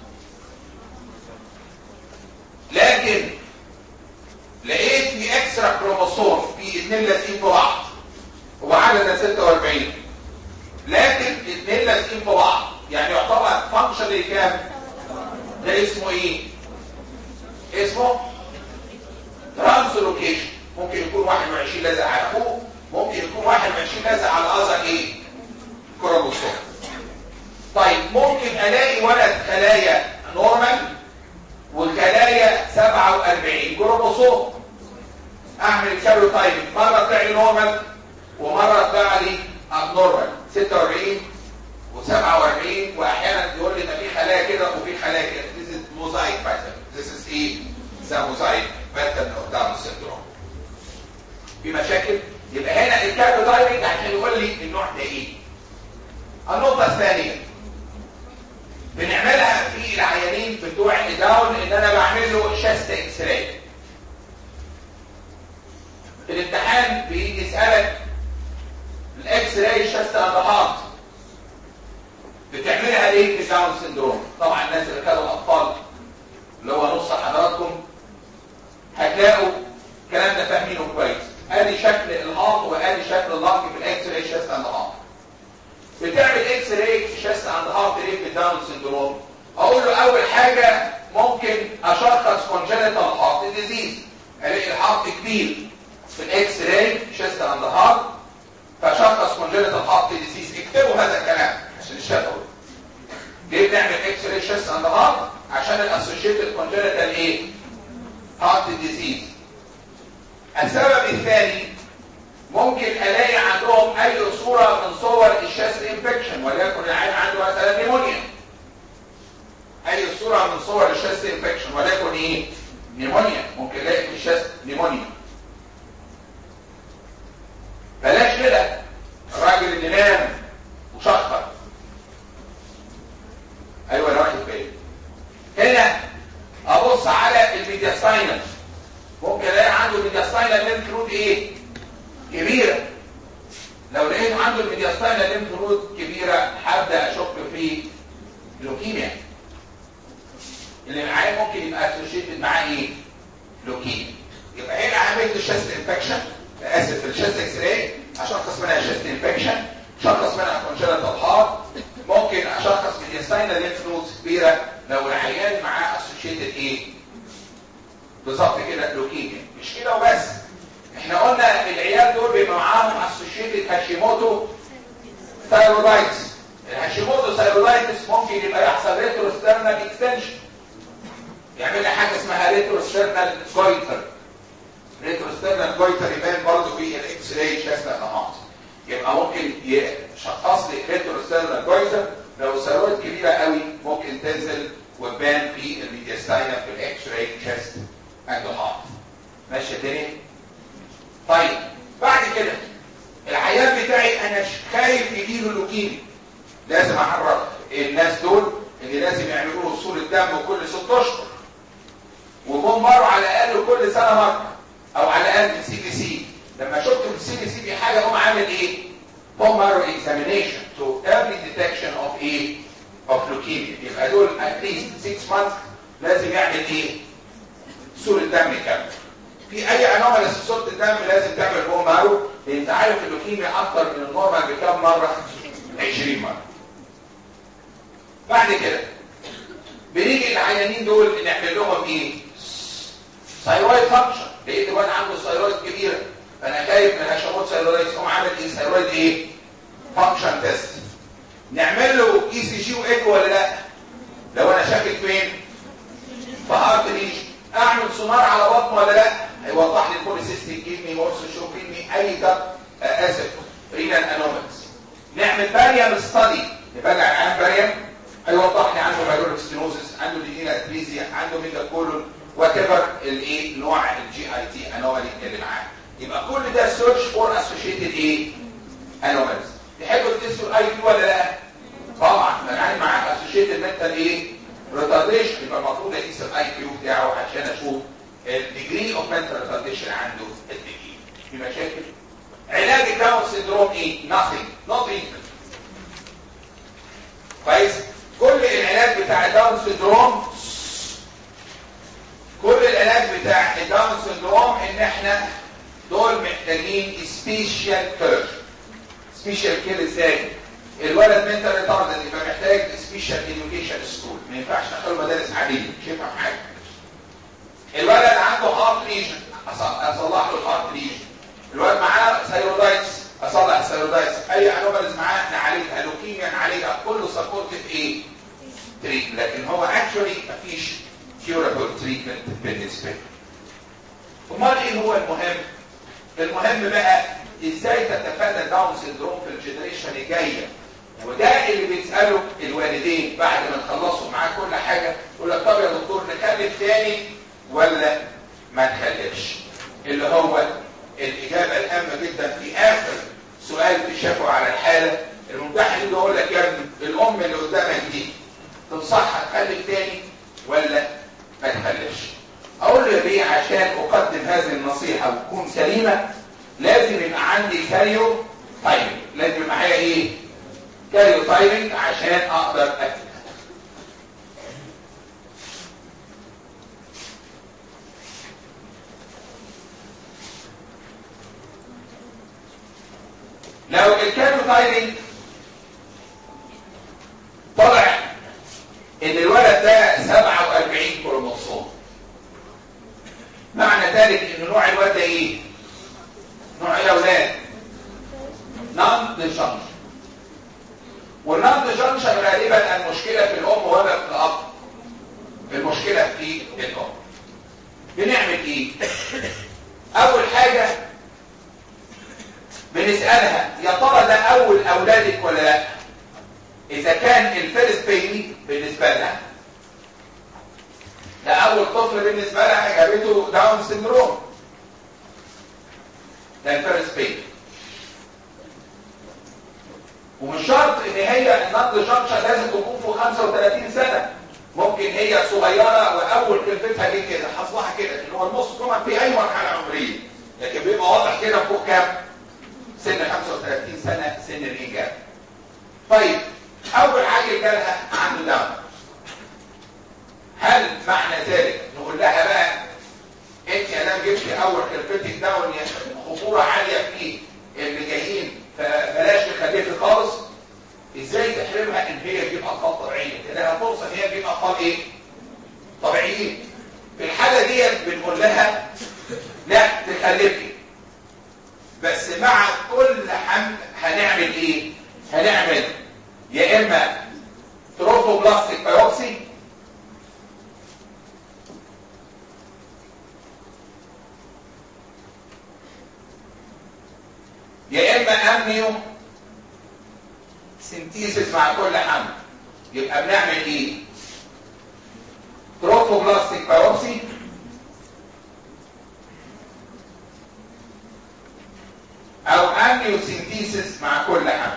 لكن لقيت في اكسترا كروموسوم في اثنين لازقين في بعض هو عدد 46 لكن اثنين لازقين في بعض يعني يعتبر فانكشن كام ده اسمه ايه اسمه ترانسلوكيشن ممكن يكون 21 لازق على اخوه ممكن يكون 21 لازق على اذر ايه كروموسوم طيب ممكن الاقي ولد خلايا نورمال وخلايا 47 كروموسوم اعمل كاريو تايبنج مره طلع لي نورمال ومره طلع لي ابنورمال 46 و47 واحيانا يقول لي ده في خلايا كده وفي خلايا كده this is mosaic pattern this is ايه ده mosaic pattern of Down syndrome في مشاكل يبقى هنا الكاريو تايبنج عشان يقول لي النوع ده ايه النقطه الثانيه بنعملها في العيانين بتوع الداون ان انا بعمل له شاست اكس راي في الامتحان بيجي يسالك اكس راي شست اند هارت بتعملها ليه في داون سندروم طبعا الناس اللي كانوا اطفال اللي هو نص حضراتكم هتلاقوا الكلام ده فاهمينه كويس ادي شكل الهارت وادي شكل اللنج في الاكس راي شست اند هارت بتعمل اكس راي شست اند هارت ليه في داون سندروم اقول له اول حاجه ممكن اشخص كونجنتال هارت ديزيز الاقي الهارت كبير في الاكس راي شست اند هارت فشخص كونجنتال هارت ديزيز اكتبوا هذا الكلام عشان الشفوي ليه بنعمل اكس راي شست اند هارت عشان الاسوشيتد كونجنتال ايه هارت ديزيز السبب الثاني ممكن الاقي عندهم اي صوره من صور الشست انفكشن وليكن العيان عنده مثلا نيمونيا اي صوره من صور الشست انفكشن وليكن ايه نيمونيا ممكن الاقي في الشست نيمونيا بلاش كده الراجل اللي نام وشخر ايوه انا واخد بالي هنا ابص على الميدياستاينال ممكن الاقي عنده الميدياستاينال ليمف نود ايه كبيره لو لقيت عنده الميدياستاينال ليمف نود كبيره هبدا اشك في لوكيميا اللي معاه ممكن يبقى اسوشيتد معاه ايه لوكيميا يبقى هنا عملت الشست انفكشن اسف الشست اكس راي اشخص منها شست انفكشن اشخص منها كونجنتال هارت ممكن اشخص ميدياستاينال ليمف نودز كبيره لو العيان معاه اسوشيتد ايه بالظبط كده لوكيميا مش كده وبس احنا قلنا العيال دول بيبقى معاهم اسوشيتد هاشيموتو ثايرويدايتس الهاشيموتو ثايرويدايتس ممكن يبقى يحصل ريتروسترنال اكستنشن يعمل لي حاجه اسمها ريتروسترنال جويتر ريتروسترنال جويتر يبان برضه في الاكس راي شكل انهارت يبقى ممكن يشخص لي ريتروسترنال جويتر لو الثيرويد كبيره قوي ممكن تنزل وتبان في الميدياستاينم في الاكس راي تشست اند هارت ماشي الدنيا طيب بعد كده العيان بتاعي انا خايف يجيله لوكيميا لازم اعرف الناس دول اللي لازم يعملوا له صوره دم كل ست اشهر وهم مروا على الاقل كل سنه مره او على الاقل سي بي سي لما شفت في السي بي سي دي حاجه اقوم عامل ايه هم مروا اكزامينيشن تو early detection of ايه of leukemia يبقى دول at least 6 months لازم يعمل ايه صوره دم كامله في اي انوماليز في صوره الدم لازم تعمل بون مارو لان انت عارف اللوكيميا اكتر من النورمال بكام مره 20 مره بعد كده بنيجي العيانين دول نعمل لهم ايه ثايرويد فانكشن لقيت وانا عنده ثايرويد كبيره فانا خايف من هشامات ثايرويد اقوم عامل ايه ثايرويد ايه فانكشن تيست نعمل له اي سي جي وايكو ولا لا لو انا شاكك فين في هارت ريش اعمل سونار على بطنه ولا لا هيوضح لي البوليسيستيك كيدني مورس شو كيدني اي ده اسف رينال انومالز نعمل باريم ستادي نبلع العيان باريم هيوضح لي عنده مايلوريك ستينوزس عنده ليجينا اتريزيا عنده ميدا كولون وات ايفر الايه نوع الجي اي تي انومالي اللي معاه يبقى كل ده سيرش فور اسوشيتد ايه انومالز تحبوا تقيسوا الاي كيو ولا لا طبعا انا عايز معاك اسوشيتد منتال ايه ريتارديشن يبقى المفروض اقيس الاي كيو بتاعه عشان اشوف الديجري اوف منتال ريتارديشن عنده قد ايه في مشاكل علاج الداون سيندروم ايه nothing not treatment كويس كل العلاج بتاع الداون سيندروم كل العلاج بتاع الداون سيندروم ان احنا دول محتاجين سبيشال كير سبيشال كير ازاي الولد منتال ريتاردد يبقى محتاج سبيشال اديوكيشن سكول ما ينفعش ندخله مدارس عاديه مش ينفع في حاجه الولد عنده هارت ليجن اصلح له الهارت ليجن الولد معاه ثايرويدايتس اصلح الثايرويدايتس اي انوماليز معاه نعالجها لوكيميا نعالجها كله سبورتيف ايه تريت لكن هو اكشولي مفيش كيورابل تريتمنت بالنسبه له امال ايه هو المهم المهم بقى ازاي تتفادى داون سيندروم في الجنريشن الجايه وده اللي بيساله الوالدين بعد ما تخلصوا معاه كل حاجه يقول لك طب يا دكتور نخلف تاني ولا ما نخلفش اللي هو الاجابه الهامه جدا في اخر سؤال تشافوا على الحاله الممتحن يجي يقول لك يا ابني الام اللي قدامك دي تنصحها تخلف تاني ولا ما تخلفش اقول له ليه عشان اقدم هذه النصيحه وتكون سليمه لازم يبقى عندي كاريو تايمنج لازم يبقى معايا ايه كاريو تايمنج عشان اقدر اكتب لو الكاريو تايمنج طلع ان الولد ده 47 كروموسوم معنى ذلك ان نوع الولد ده ايه نوع ايه يا اولاد نون ديجنشن والنون ديجنشن غالبا المشكله في الام ولا في الاب المشكله في الام بنعمل ايه اول حاجه بنسالها يا ترى ده اول اولادك ولا لا اذا كان الفيرست بيبي بالنسبه لها ده اول طفل بالنسبه لها جابته داون سيندروم ده الفيرست بيبي ومش شرط ان هي النقد جنكشن لازم تكون فوق 35 سنه ممكن هي صغيره واول كلفتها دي كده حصلها كده اللي هو النص طبعا في اي مرحله عمريه لكن بيبقى واضح كده فوق كام سن 35 سنه سن الانجاب طيب اول حاجه جالها عنده داون هل معنى ذلك نقول لها بقى انت يا دام جبتي اول كلفتك داون خطوره عاليه في اللي جايين فبلاش تخليها خالص ازاي تحرمها ان هي تجيب اطفال طبيعيه لها فرصه ان هي تجيب اطفال ايه طبيعيين في الحاله ديت بنقول لها لا تخلفي بس مع كل حمل هنعمل ايه هنعمل يا اما تروفوبلاستيك بايوبسي يا اما امنيو سنتيسيس مع كل حمل يبقى بنعمل ايه تروفوبلاستيك بايوبسي او امنيو سنتيسيس مع كل حمل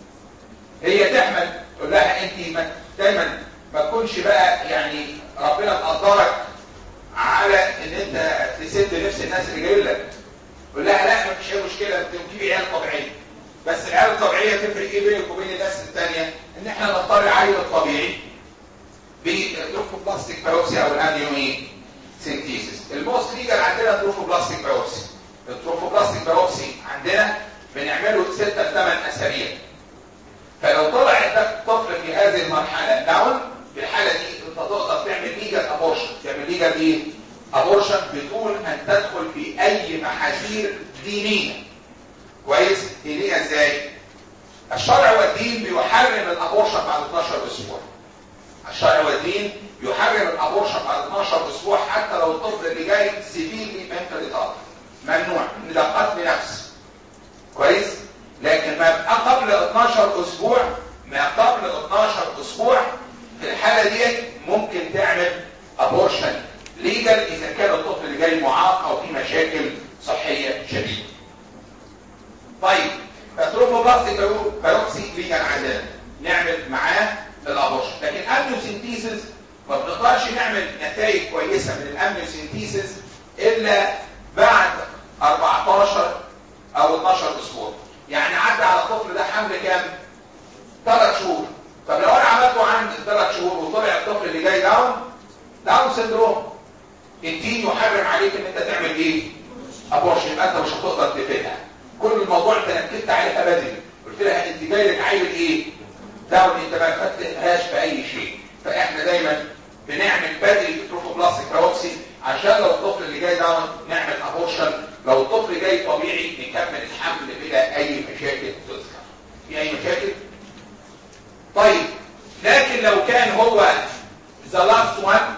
هي تحمل تقول لها انت ما دايما ما تكونش بقى يعني ربنا مقدرك على ان انت تسد نفس الناس اللي جايين لك قول لها لا ما فيش اي مشكله انت تجيبي عيال طبيعيه بس العيال الطبيعيه تفرق ايه بينك وبين الناس الثانيه ان احنا نختار العيل الطبيعي بتروفوبلاستيك بايوبسي او الانيو ايه سينتيسيس الموست ليجر عندنا تروفوبلاستيك بايوبسي التروفوبلاستيك بايوبسي عندنا بنعمله 6 ل 8 اسابيع فلو طلع الطفل في هذه المرحله داون في الحاله دي انت تقدر تعمل ليجل ابورشن تعمل ليجل ايه ابورشن بدون ان تدخل في اي محاذير دينيه كويس دينيه ازاي الشرع والدين بيحرم الابورشن بعد 12 اسبوع الشرع والدين يحرم الابورشن بعد 12 اسبوع حتى لو الطفل اللي جاي سيفيرلي منتالي ممنوع ان ده قتل نفس كويس لكن ما قبل 12 اسبوع ما قبل 12 اسبوع في الحاله دي ممكن تعمل ابورشن ليجل اذا كان الطفل اللي جاي معاق او في مشاكل صحيه شديده طيب فتروفوبلاستيك بايوبسي ليجل عندنا نعمل معاه الابورشن لكن امنيوسينتيسيس ما بنقدرش نعمل نتائج كويسه من الامنيوسينتيسيس الا بعد 14 او 12 اسبوع يعني عدى على الطفل ده حمل كام ثلاث شهور طب لو انا عملته عند ثلاث شهور وطلع الطفل اللي جاي داون داون سندروم الدين يحرم عليك ان انت تعمل ايه ابورشن يبقى انت مش هتقدر تفيدها كل الموضوع انت نكدت عليها بدري قلت لها انت جاي لك عيل ايه داون انت ما فاتهاش في اي شيء فاحنا دايما بنعمل بدري في تروفوبلاستيك بايوبسي عشان لو الطفل اللي جاي داون نعمل ابورشن لو الطفل جاي طبيعي نكمل الحمل بلا اي مشاكل تذكر في اي مشاكل طيب لكن لو كان هو ذا لاست وان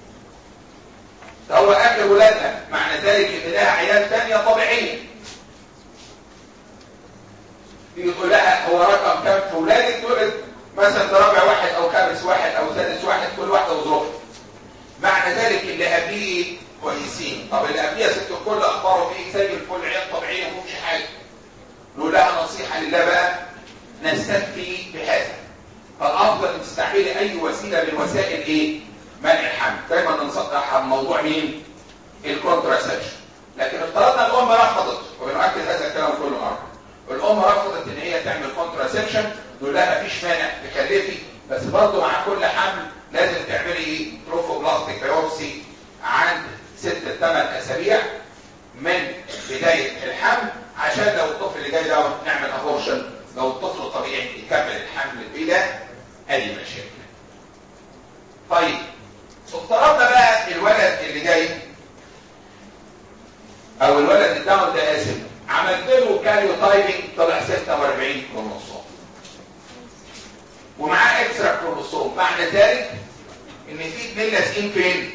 هو اخر ولادها معنى ذلك ان لها عيال ثانيه طبيعيه تيجي تقول لها هو رقم كام في ولادك تقول مثلا ده رابع واحد او خامس واحد او سادس واحد كل واحده وظروفها معنى ذلك اللي قبليه كويسين طب اللي قبليه ست الكل اخباره ايه زي الفل عيال طبيعيه ما فيهمش حاجه نقول لها نصيحه لله بقى نستكفي بهذا فالافضل ان تستعملي اي وسيله من وسائل ايه منع الحمل دايما ننصح عن موضوع مين الكونتراسبشن لكن افترضنا الام رفضت وبنؤكد هذا الكلام كل مره الام رفضت ان هي تعمل كونتراسبشن تقول لها مفيش مانع تكلفي بس برضه مع كل حمل لازم تعملي ايه تروفوبلاستيك بايوبسي عند ست ثمان اسابيع من بدايه الحمل عشان لو الطفل اللي جاي ده نعمل ابورشن لو الطفل الطبيعي يكمل الحمل بلا اي مشاكل. طيب افترضنا بقى الولد اللي جاي او الولد الداون ده اسف عملت له كاريو تايبنج طلع 46 كروموسوم ومعاه اكسترا كروموسوم معنى ذلك ان في اثنين لازقين فين؟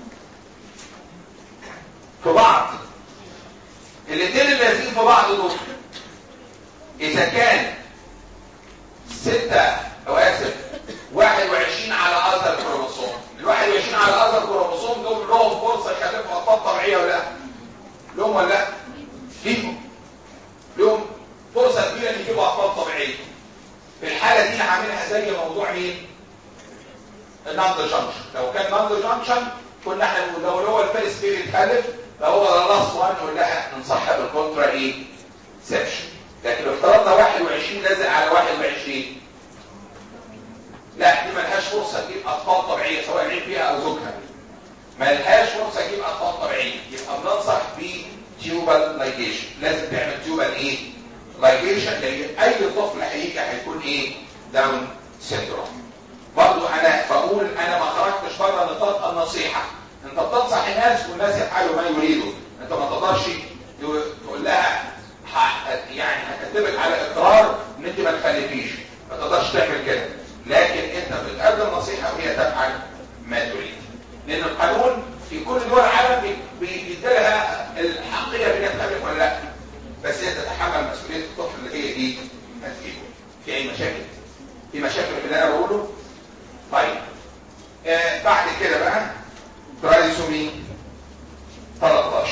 في بعض الاثنين اللي لازقين في بعض دول اذا كان ستة او اسف 21 على اثر كروموسوم ال 21 على اثر كروموسوم دول لهم فرصه يخلفوا اطفال طبيعيه ولا لا؟ لهم ولا لا؟ ليهم لهم فرصه كبيره ان يجيبوا اطفال طبيعيه في الحاله دي هعملها زي موضوع مين؟ الناند جانكشن لو كان ناند جانكشن كنا احنا نقول لو هو الفيرست بيري اتخلف فهو لاست وان نقول لها نصحب الكونترا ايه؟ سيبشن لكن لو افترضنا 21 لازق على 21 لا دي ملهاش فرصه تجيب اطفال طبيعيه سواء عين فيها او زوجها ملهاش فرصه تجيب اطفال طبيعيه يبقى بننصح بتيوبال لايجيشن لازم تعمل تيوبال ايه؟ لايجيشن لان اي طفل هيجي هيكون ايه؟ داون سيندروم برضو انا بقول انا ما خرجتش بره نطاق النصيحه انت بتنصح الناس والناس يفعلوا ما يريدوا انت ما تقدرش تقول لها يعني هكتبك على اقرار ان انت ما تخلفيش ما تقدرش تعمل كده لكن انت بتقدم نصيحه وهي تفعل ما تريد لان القانون في كل دول العالم بيدي لها الحقيه بانها تخلف ولا لا بس هي تتحمل مسؤوليه الطفل اللي هي دي هتجيبه في اي مشاكل في مشاكل في اللي انا بقوله طيب آه بعد كده بقى ترايسومي 13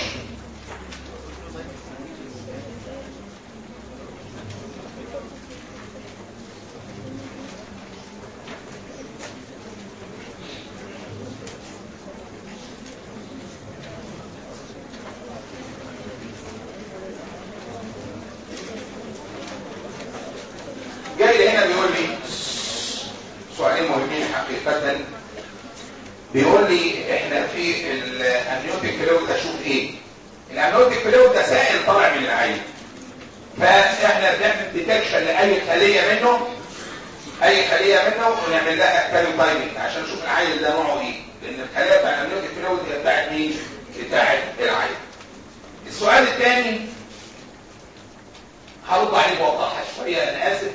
جاي لي هنا بيقول لي سؤالين مهمين حقيقة بيقول لي احنا في الامنيوتيك فلويد اشوف ايه الامنيوتيك فلويد ده سائل طالع من العين فاحنا بنعمل ديتكشن لاي خليه منه اي خليه منه ونعمل لها كاليو تايمنج عشان نشوف العيل ده نوعه ايه لان الخليه بتاع الامنيوتيك فلويد هي بتاعت مين بتاعت العين السؤال الثاني هرد عليه بوضحها شويه انا اسف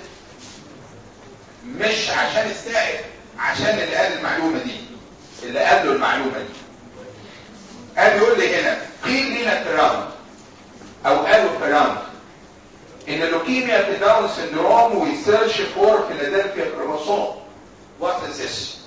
مش عشان السائل عشان اللي قال المعلومة دي اللي قال له المعلومة دي قال بيقول لي هنا قيل لنا في الراوند او قالوا في الراوند ان اللوكيميا في داون سندروم ويسيرش فور فيلادلفيا كروموسوم وات از ذس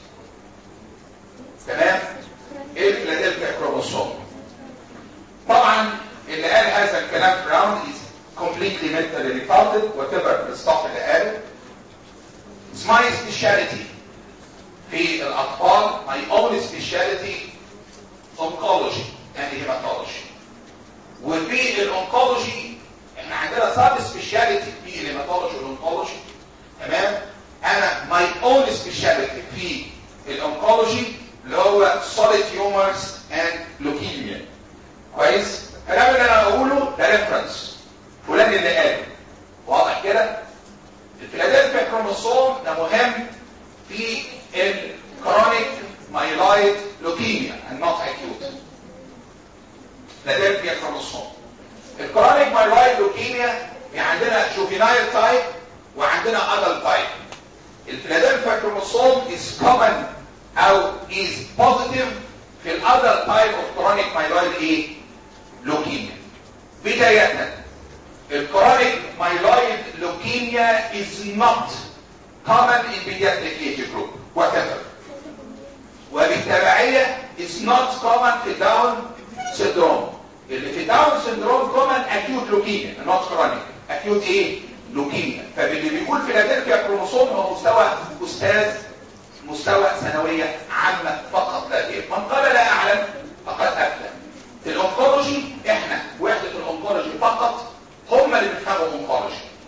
تمام ايه فيلادلفيا كروموسوم طبعا اللي قال هذا الكلام في الراوند is completely mentally retarded whatever الصف اللي قاله It's my specialty في الأطفال my own specialty oncology and hematology وفي الأونكولوجي احنا عندنا سب سبيشاليتي في الهيماتولوجي والأونكولوجي تمام أنا my own specialty في الأونكولوجي اللي هو solid tumors and leukemia كويس الكلام اللي انا بقوله ده ريفرنس فلان اللي قاله واضح كده الفيلادلفيا كروموسوم ده مهم في الكرونيك مايلايد لوكيميا النوت اكيوت فيلادلفيا كروموسوم الكرونيك مايلايد لوكيميا في عندنا جوفينايل تايب وعندنا ادلت تايب الفيلادلفيا كروموسوم is common او is positive في الادلت تايب اوف كرونيك مايلايد ايه لوكيميا بدايه الكرونيك مايلويد leukemia is not common in pediatric age group whatever وبالتبعية is not common في داون syndrome اللي في داون syndrome common acute leukemia not chronic acute ايه leukemia فاللي بيقول فيلادلفيا كروموسوم هو مستوى استاذ مستوى ثانوية عامة فقط لا غير من قال لا اعلم فقد افتى في الاونكولوجي احنا وحدة الاونكولوجي فقط هم اللي بيفهموا اونكولوجي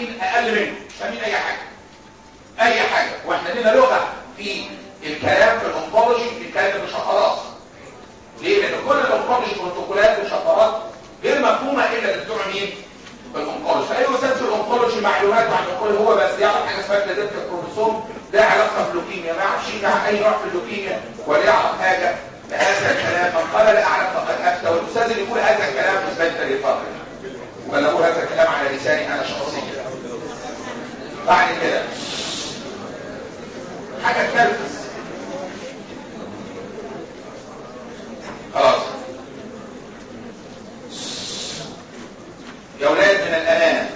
فاهمين اقل منه مش فاهمين اي حاجه اي حاجه واحنا لنا لغه في الكلام في الانطولوجي بنتكلم بشفرات ليه لان كل الانطولوجي بروتوكولات وشفرات غير مفهومه الا لبتوع مين الانطولوجي فاي استاذ في الانطولوجي معلومات عن الكل هو بس يعرف حاجه اسمها كلاديت الكروموسوم ده علاقه باللوكيميا ما يعرفش مع اي نوع في اللوكيميا ولا يعرف حاجه هذا الكلام من قال لا اعلم فقد افتى والاستاذ اللي يقول هذا الكلام اثبت لي فاضل ولا اقول هذا الكلام على لساني انا شخصيا بعد كده حاجه تنرفز خلاص يا اولاد من الامانه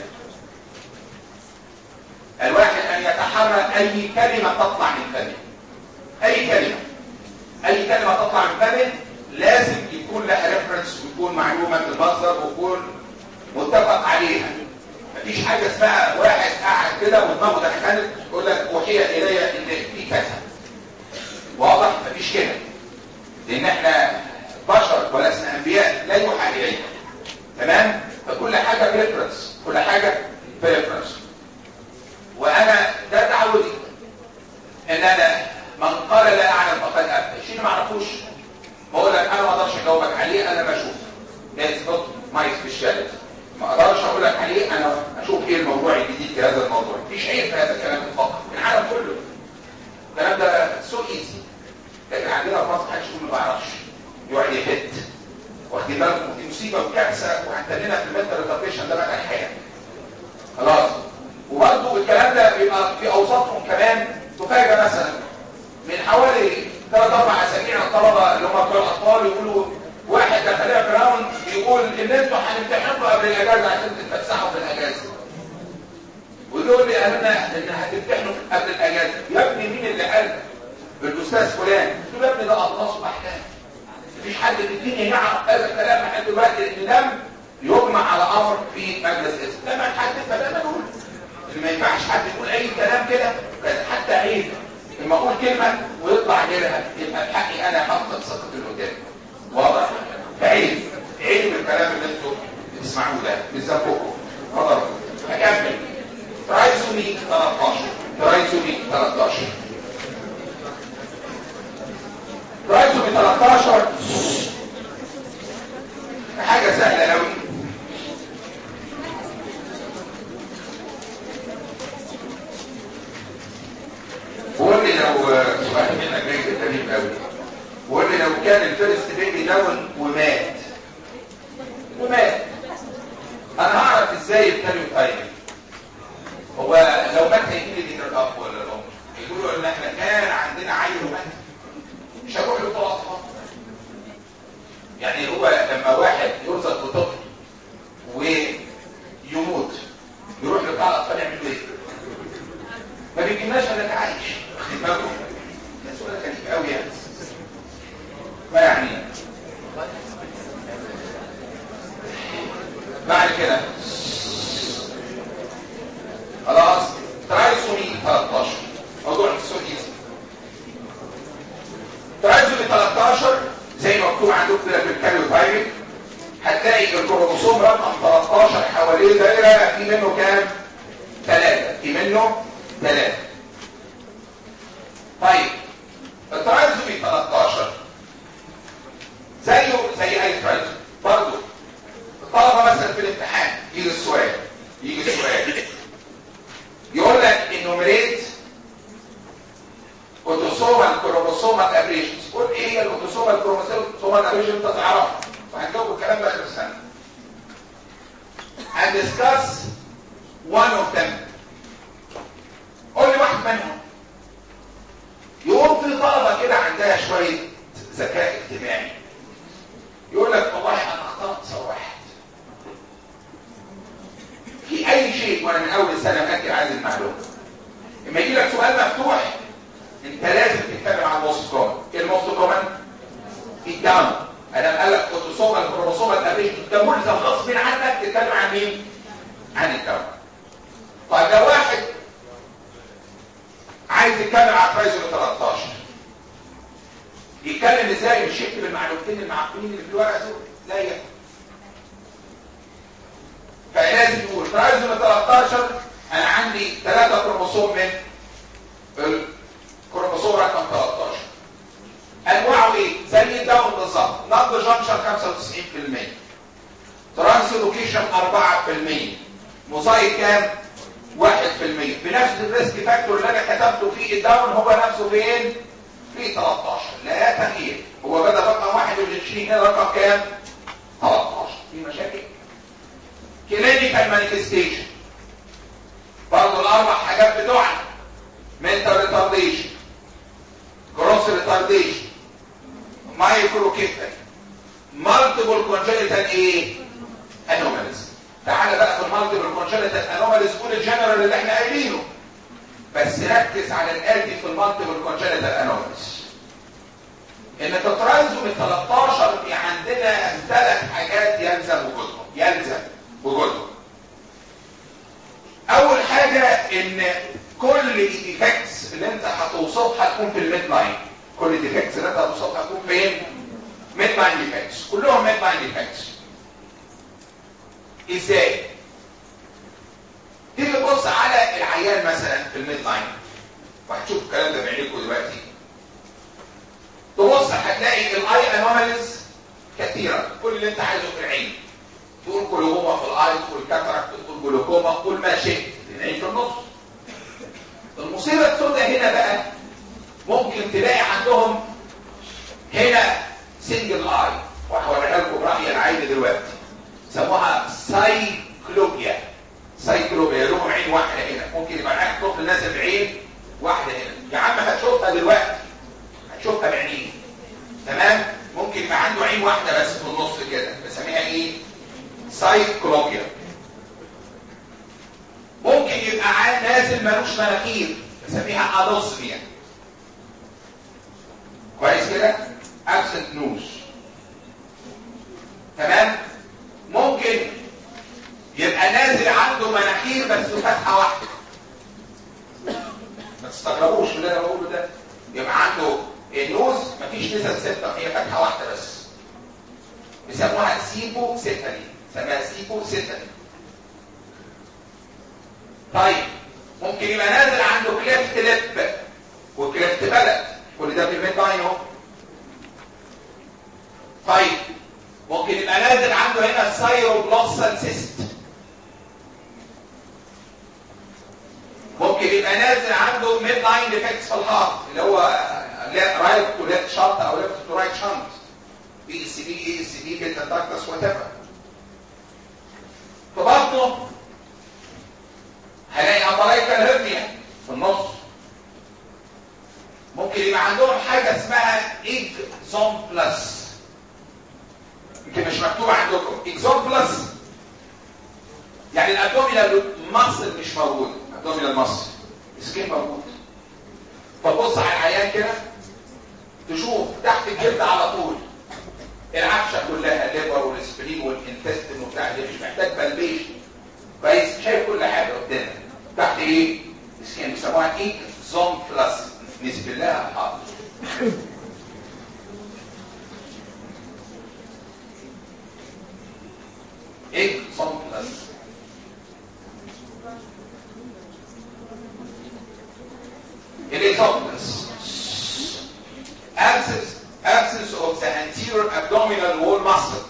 الواحد ان يتحرى اي كلمه تطلع من فمه اي كلمه اي كلمه تطلع من فمه لازم يكون لها ريفرنس ويكون معلومه بالمصدر ويكون متفق عليها مفيش حاجه اسمها واحد قاعد كده ودماغه دخلت يقول لك اوحي الي ان في كذا واضح مفيش كده لان احنا بشر ولسنا انبياء لا يوحى الينا تمام فكل حاجه بريفرنس كل حاجه بريفرنس وانا ده تعودي ان انا من قال لا اعلم فقد افتى شيء ما اعرفوش بقول لك انا ما اقدرش اجاوبك عليه انا بشوف that's not my specialty ما اقدرش اقول لك عليه انا اشوف ايه الموضوع الجديد في هذا الموضوع مفيش عيب في هذا الكلام اطلاقا في العالم كله الكلام ده سو ايزي لكن عندنا في مصر محدش يقول ما بعرفش يقعد يهد واخدين بالكم دي مصيبه وكارثه وهتننا في المنتال ريتارديشن ده بقى الحياه خلاص وبرضه الكلام ده بيبقى في اوساطهم كمان تفاجئ مثلا من حوالي ثلاث اربع اسابيع الطلبه اللي هم بتوع الاطفال يقولوا واحد دخلها جراوند بيقول ان انتوا هنمتحنوا قبل الاجازه عشان تتفسحوا في الاجازه ويقول لي اهلنا ان هتمتحنوا قبل الاجازه يا ابني مين اللي قال بالاستاذ فلان قلت له يا ابني ده اطلس واحلام مفيش حد في الدنيا يعرف هذا الكلام لحد دلوقتي لان لم يجمع على امر في مجلس اسم لما حد فلا نقول ان ما ينفعش حد يقول اي كلام كده حتى عيب لما اقول كلمه ويطلع غيرها يبقى بحقي انا افقد ثقه اللي قدامي واضح عيب عيب الكلام اللي انتوا بتسمعوه ده بالذنبكم اتفضل هكمل ترايزومي 13 ترايزومي 13 ترايزومي 13 حاجه سهله قوي وقول لي لو سؤال منك جاي غريب قوي وقول لي لو كان الفيرست بيبي داون ومات ومات انا هعرف ازاي الكاليو تايمنج هو لو مات هيجي لي ديتر الاب ولا الام يقولوا ان احنا كان عندنا عيل ومات مش هروح له اطفال يعني هو لما واحد يرزق بطفل ويموت يروح لبتاع الاطفال يعملوا ايه؟ ما بيجيبناش انك عايش واخد بالكم؟ ده سؤال غريب قوي يعني ما يعني بعد كده خلاص ترايسومي 13 موضوع السوديس ترايسومي 13 زي ما مكتوب عندكم كده في الكاريوتايبنج هتلاقي الكروموسوم رقم 13 حواليه دايره في منه كام؟ ثلاثه في منه ثلاثه طيب الترايزومي 13 زيه زي اي ترايزومي برضه الطلبه مثلا في الامتحان يجي السؤال يجي السؤال يقول لك انوميريت اوتوسومال كروموسومال ابريشنز قول ايه هي الاوتوسومال كروموسومال ابريشن انت تعرفها وهنجاوب الكلام ده اخر السنه and discuss one of them قول لي واحد منهم يقوم في طلبة كده عندها شوية ذكاء اجتماعي يقول لك والله انا اخترت سؤال واحد في اي شيء وانا من اول السنة مأكد عايز المعلومة لما يجي لك سؤال مفتوح انت لازم تتكلم عن الموست كومن ايه الموست كومن؟ الدم انا قال لك اوتوسومال كروموسومال ابريشن ده ملزم غصب عنك تتكلم عن مين؟ عن الدم طيب لو واحد عايز يتكلم عن ترايزومي 13 يتكلم ازاي مش يكتب المعلومتين المعقولين اللي في الورقه دول لا يكتب فلازم يقول ترايزومي 13 كروموسوم من الكروموسوم رقم 13 انواعه ايه زي الداون بالظبط نبض جنشن 95% ترانسلوكيشن 4% موزايك كام 1% بنفس الريسك فاكتور اللي انا كتبته فيه الداون هو نفسه فين في 13 لا تغيير هو بدا رقم 21 هنا رقم كام 13 في مشاكل كلينيكال مانيفستيشن برضه الاربع حاجات بتوعنا mental retardation gross retardation microcephaly multiple congenital ايه anomalies تعالى بقى في المالتيبل congenital anomalies قول الجنرال اللي احنا قايلينه بس ركز على الاتي في المالتيبل congenital anomalies ان تترانزم ال 13 في عندنا ثلاث حاجات يلزم وجودهم يلزم وجودهم اول حاجه ان كل الديفكتس اللي انت هتوصفها تكون في الميد لاين كل الديفكتس اللي انت هتوصفها تكون فين ميد لاين ديفكتس كلهم ميد لاين ديفكتس ازاي تيجي تبص على العيان مثلا في الميد لاين وهتشوف الكلام ده بعينيكم دلوقتي تبص هتلاقي الاي انوماليز كثيره كل اللي انت عايزه في العين تقول جلوكوما في الاي تقول كاتراكت تقول جلوكوما قول ما شئت العين في النص المصيبه السوداء هنا بقى ممكن تلاقي عندهم هنا سنجل اي وهوريها لكم راي العين دلوقتي سموها سايكلوبيا سايكلوبيا لهم عين واحده هنا ممكن يبقى معاك طفل نازل بعين واحده هنا يا عم هتشوفها دلوقتي هتشوفها بعينيك تمام ممكن يبقى عنده عين واحده بس في النص كده بسميها ايه سايكلوبيا ممكن يبقى عين نازل ملوش مناخير بسميها الوسفيا كويس كده absent نوز تمام ممكن يبقى نازل عنده مناخير بس فتحه واحده ما تستغربوش من اللي انا بقوله ده يبقى عنده النوز مفيش نسب ستة هي فتحة واحدة بس بيسموها سيبو ستري سماها سيبو ستري طيب ممكن يبقى نازل عنده كليفت لب وكليفت بلد كل ده في الميد لاين اهو طيب ممكن يبقى نازل عنده هنا سايروبلوسال سيست ممكن يبقى نازل عنده ميد لاين ديفكتس في الهارت اللي هو رايت تو ليفت شنط او ليفت تو رايت شنط بي اس بي اي اس بي بيتا داكتس وات ايفر في بطنه هلاقي امبلايكال هيرنيا في النص ممكن يبقى عندهم حاجه اسمها اكزوم بلس يمكن مش مكتوب عندكم اكزوم بلس يعني الابدومينال ماسل مش موجود الابدومينال ماسل سكين موجود فتبص على العيان كده تشوف تحت الجلد على طول العفشه كلها الليبر والسبرين والانتستين وبتاع دي مش محتاج بلبيش كويس شايف كل حاجه قدامك تحت ايه؟ سكين بيسموها ايه؟ زوم بلس نسبة لها حاضر ايه زوم بلس Electropolis. Absence, absence of the anterior abdominal wall muscle.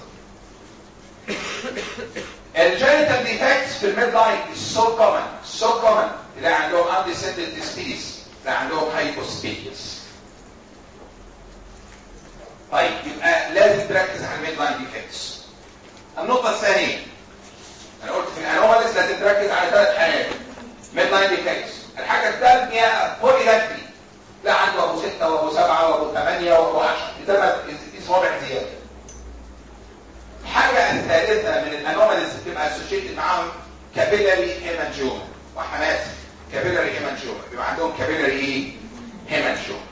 الجينيتال defects في الميد لاين is so common, so common. تلاقي عندهم undescended disease, تلاقي عندهم hypospadias. طيب يبقى لازم تركز على الميد لاين defects. النقطة الثانية أنا قلت في الأنوماليز لازم تركز على ثلاث حاجات. ميد لاين defects. الحاجة الثانية بوليجاتري لا عنده ابو ستة وابو سبعة وابو ثمانية وابو عشرة ده اسمه زيادة الحاجة الثالثة من الانوماليز بتبقى اسوشيتد معاهم كابيلاري هيمانجيوما وحماس كابيلاري هيمانجيوما بيبقى عندهم كابيلاري ايه؟ هيمانجيوما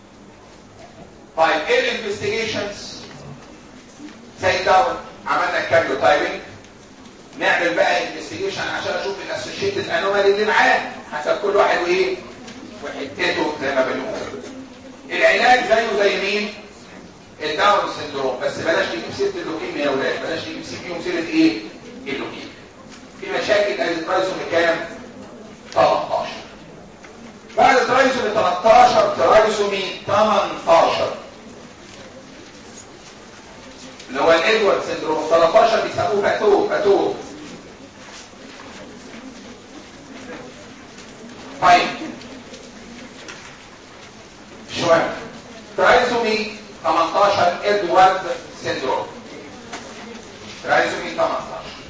طيب ايه الانفستيجيشنز؟ زي داون عملنا كاريو تايبنج نعمل بقى انفستيجيشن عشان اشوف الاسوشيتد انومالي اللي معاه حسب كل واحد وايه وحتته زي ما بنقول العلاج زيه زي مين الداون سندروم بس بلاش نجيب سيره اللوكيميا يا ولاد بلاش نجيب فيهم سيره ايه اللوكيميا في مشاكل ازيترايزوم كام 13 18 اللي هو الادوارد سندروم 13 بيسموه باتو باتو طيب شوية ترايزومي 18 ادوارد سندروم ترايزومي 18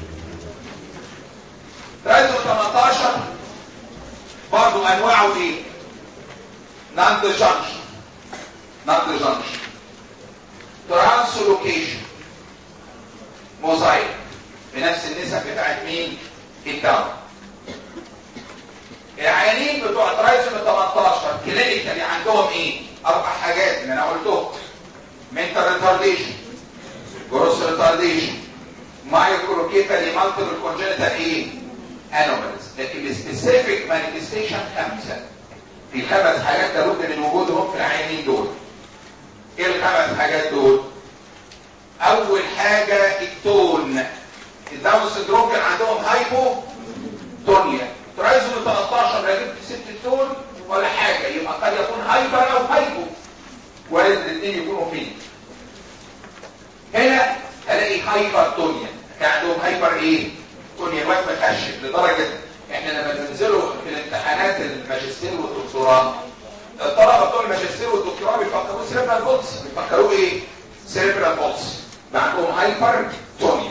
ترايزومي 18 برضو انواعه ايه ناند جانكشن ناند جانكشن ترانسلوكيشن موزايك بنفس النسب بتاعت مين الدواء العيانين بتوع ترايزوم 18 كلينيكالي عندهم ايه اربع حاجات اللي انا قلتهم mental retardation gross retardation microcephaly multiple congenital ايه anomalies لكن السبيسيفيك مانيفستيشن خمسه في خمس حاجات لابد من وجودهم في العيانين دول ايه الخمس حاجات دول اول حاجه التون الداون سندروم كان عندهم هايبو تونيا ترايزوم 13 لا جبت ست التون ولا حاجه يبقى قد يكون هايبر او هايبو وارد الاثنين يكونوا فيه هنا الاقي هايبر تونيا كان عندهم هايبر ايه تونيا الواد مكشف لدرجه احنا لما بننزلوا في الامتحانات الماجستير والدكتوراه الطلبه بتوع الماجستير والدكتوراه بيفكروا سيريبرال بولس بيفكروا ايه سيريبرال بولس عندهم هايبر تونيا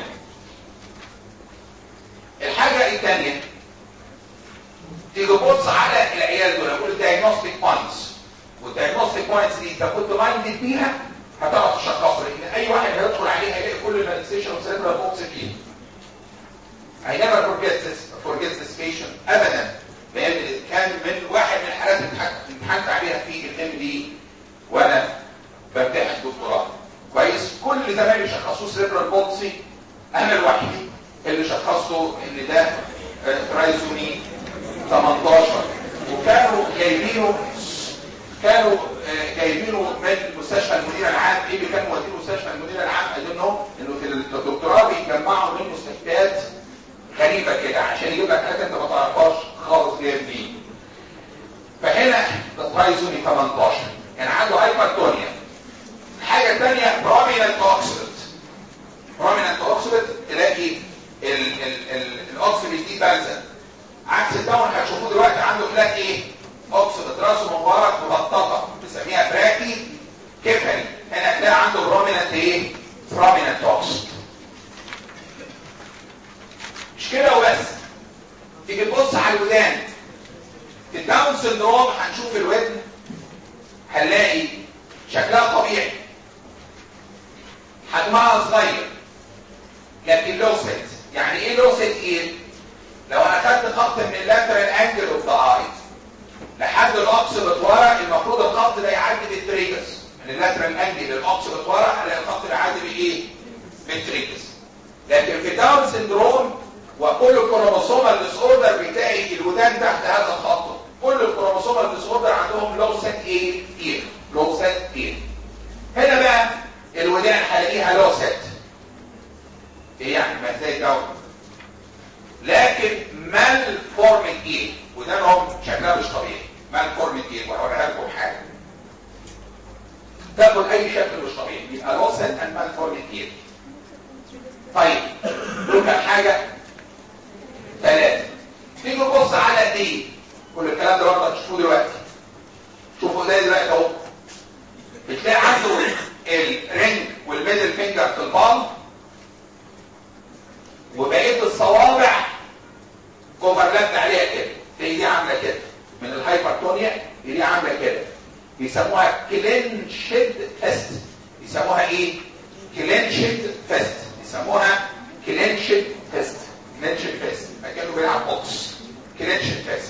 الحاجه الثانيه تيجي تبص على العيال دول اقول الدايجنوستيك بوينتس والدايجنوستيك بوينتس دي انت كنت مايندد بيها هتعرف تشخصها لان اي واحد هيدخل عليه هيلاقي كل المانيفستيشن وسيريبرال بولس فيه I never forget this forget this patient ابدا لان كان من واحد من الحالات اللي امتحنت عليها في الام دي وانا بمتحن دكتوراه كويس كل زمايلي شخصوه سيريبرال بولسي انا الوحيد اللي شخصته ان ده ترايزومي 18 وكانوا جايبينه كانوا جايبينه من مستشفى المدير العام ايه اللي كان مودينه مستشفى المدير العام اظنهم انه في الدكتوراه بيجمعوا من مستشفيات غريبه كده عشان يجيب لك حاجه انت ما تعرفهاش خالص جايه منين فهنا الترايزومي 18 يعني عنده هايبرتونيا الحاجه الثانيه بروميننت اوكسيدنت بروميننت اوكسيدنت تلاقي الاوكسيدنت دي بارزه عكس الداون هتشوفوه دلوقتي عنده تلاقي ايه اوكسيدنت راسه مبارك مبططه بنسميها براكي كيفري هنا تلاقي عنده بروميننت ايه بروميننت اوكسيدنت مش كده وبس تيجي تبص على الودان في الداون سندروم هنشوف الودن هنلاقي شكلها طبيعي حجمها صغير لكن لو سيت يعني ايه لو سيت ايه لو انا خدت خط من اللاترال انجل اوف ذا اي لحد الاوكسيبت ورا المفروض الخط ده يعدي بالتريجس من اللاترال انجل للاوكسيبت ورا الاقي الخط ده يعدي بايه بالتريجس لكن في داون سندروم وكل الكروموسومال ديس اوردر بتلاقي الودان تحت هذا الخط كل الكروموسومال ديس اوردر عندهم لو سيت ايه ايه لو سيت ايه هنا بقى الودان هلاقيها لو سيت ايه يعني ما زي الدواء لكن مال فورمت ايه ودانهم شكلها مش طبيعي مال فورمت ايه وهوريها لكم حاجه تاخد اي شكل مش طبيعي يبقى لو سيت اند مال فورمت ايه طيب دول كام حاجه ثلاثة تيجي تبص على دي كل الكلام ده برضه هتشوفوه دلوقتي شوفوا زي دلوقتي اهو بتلاقي عنده الرينج والميدل فينجر في البالم وبقيه الصوابع كوفرلابت عليها كده زي دي عامله كده من الهايبرتونيا دي عامله كده بيسموها كلينشد فيست بيسموها ايه كلينشد فيست بيسموها كلينشد فيست كلينشد فيست كانه بيلعب بوكس كلينشد فيست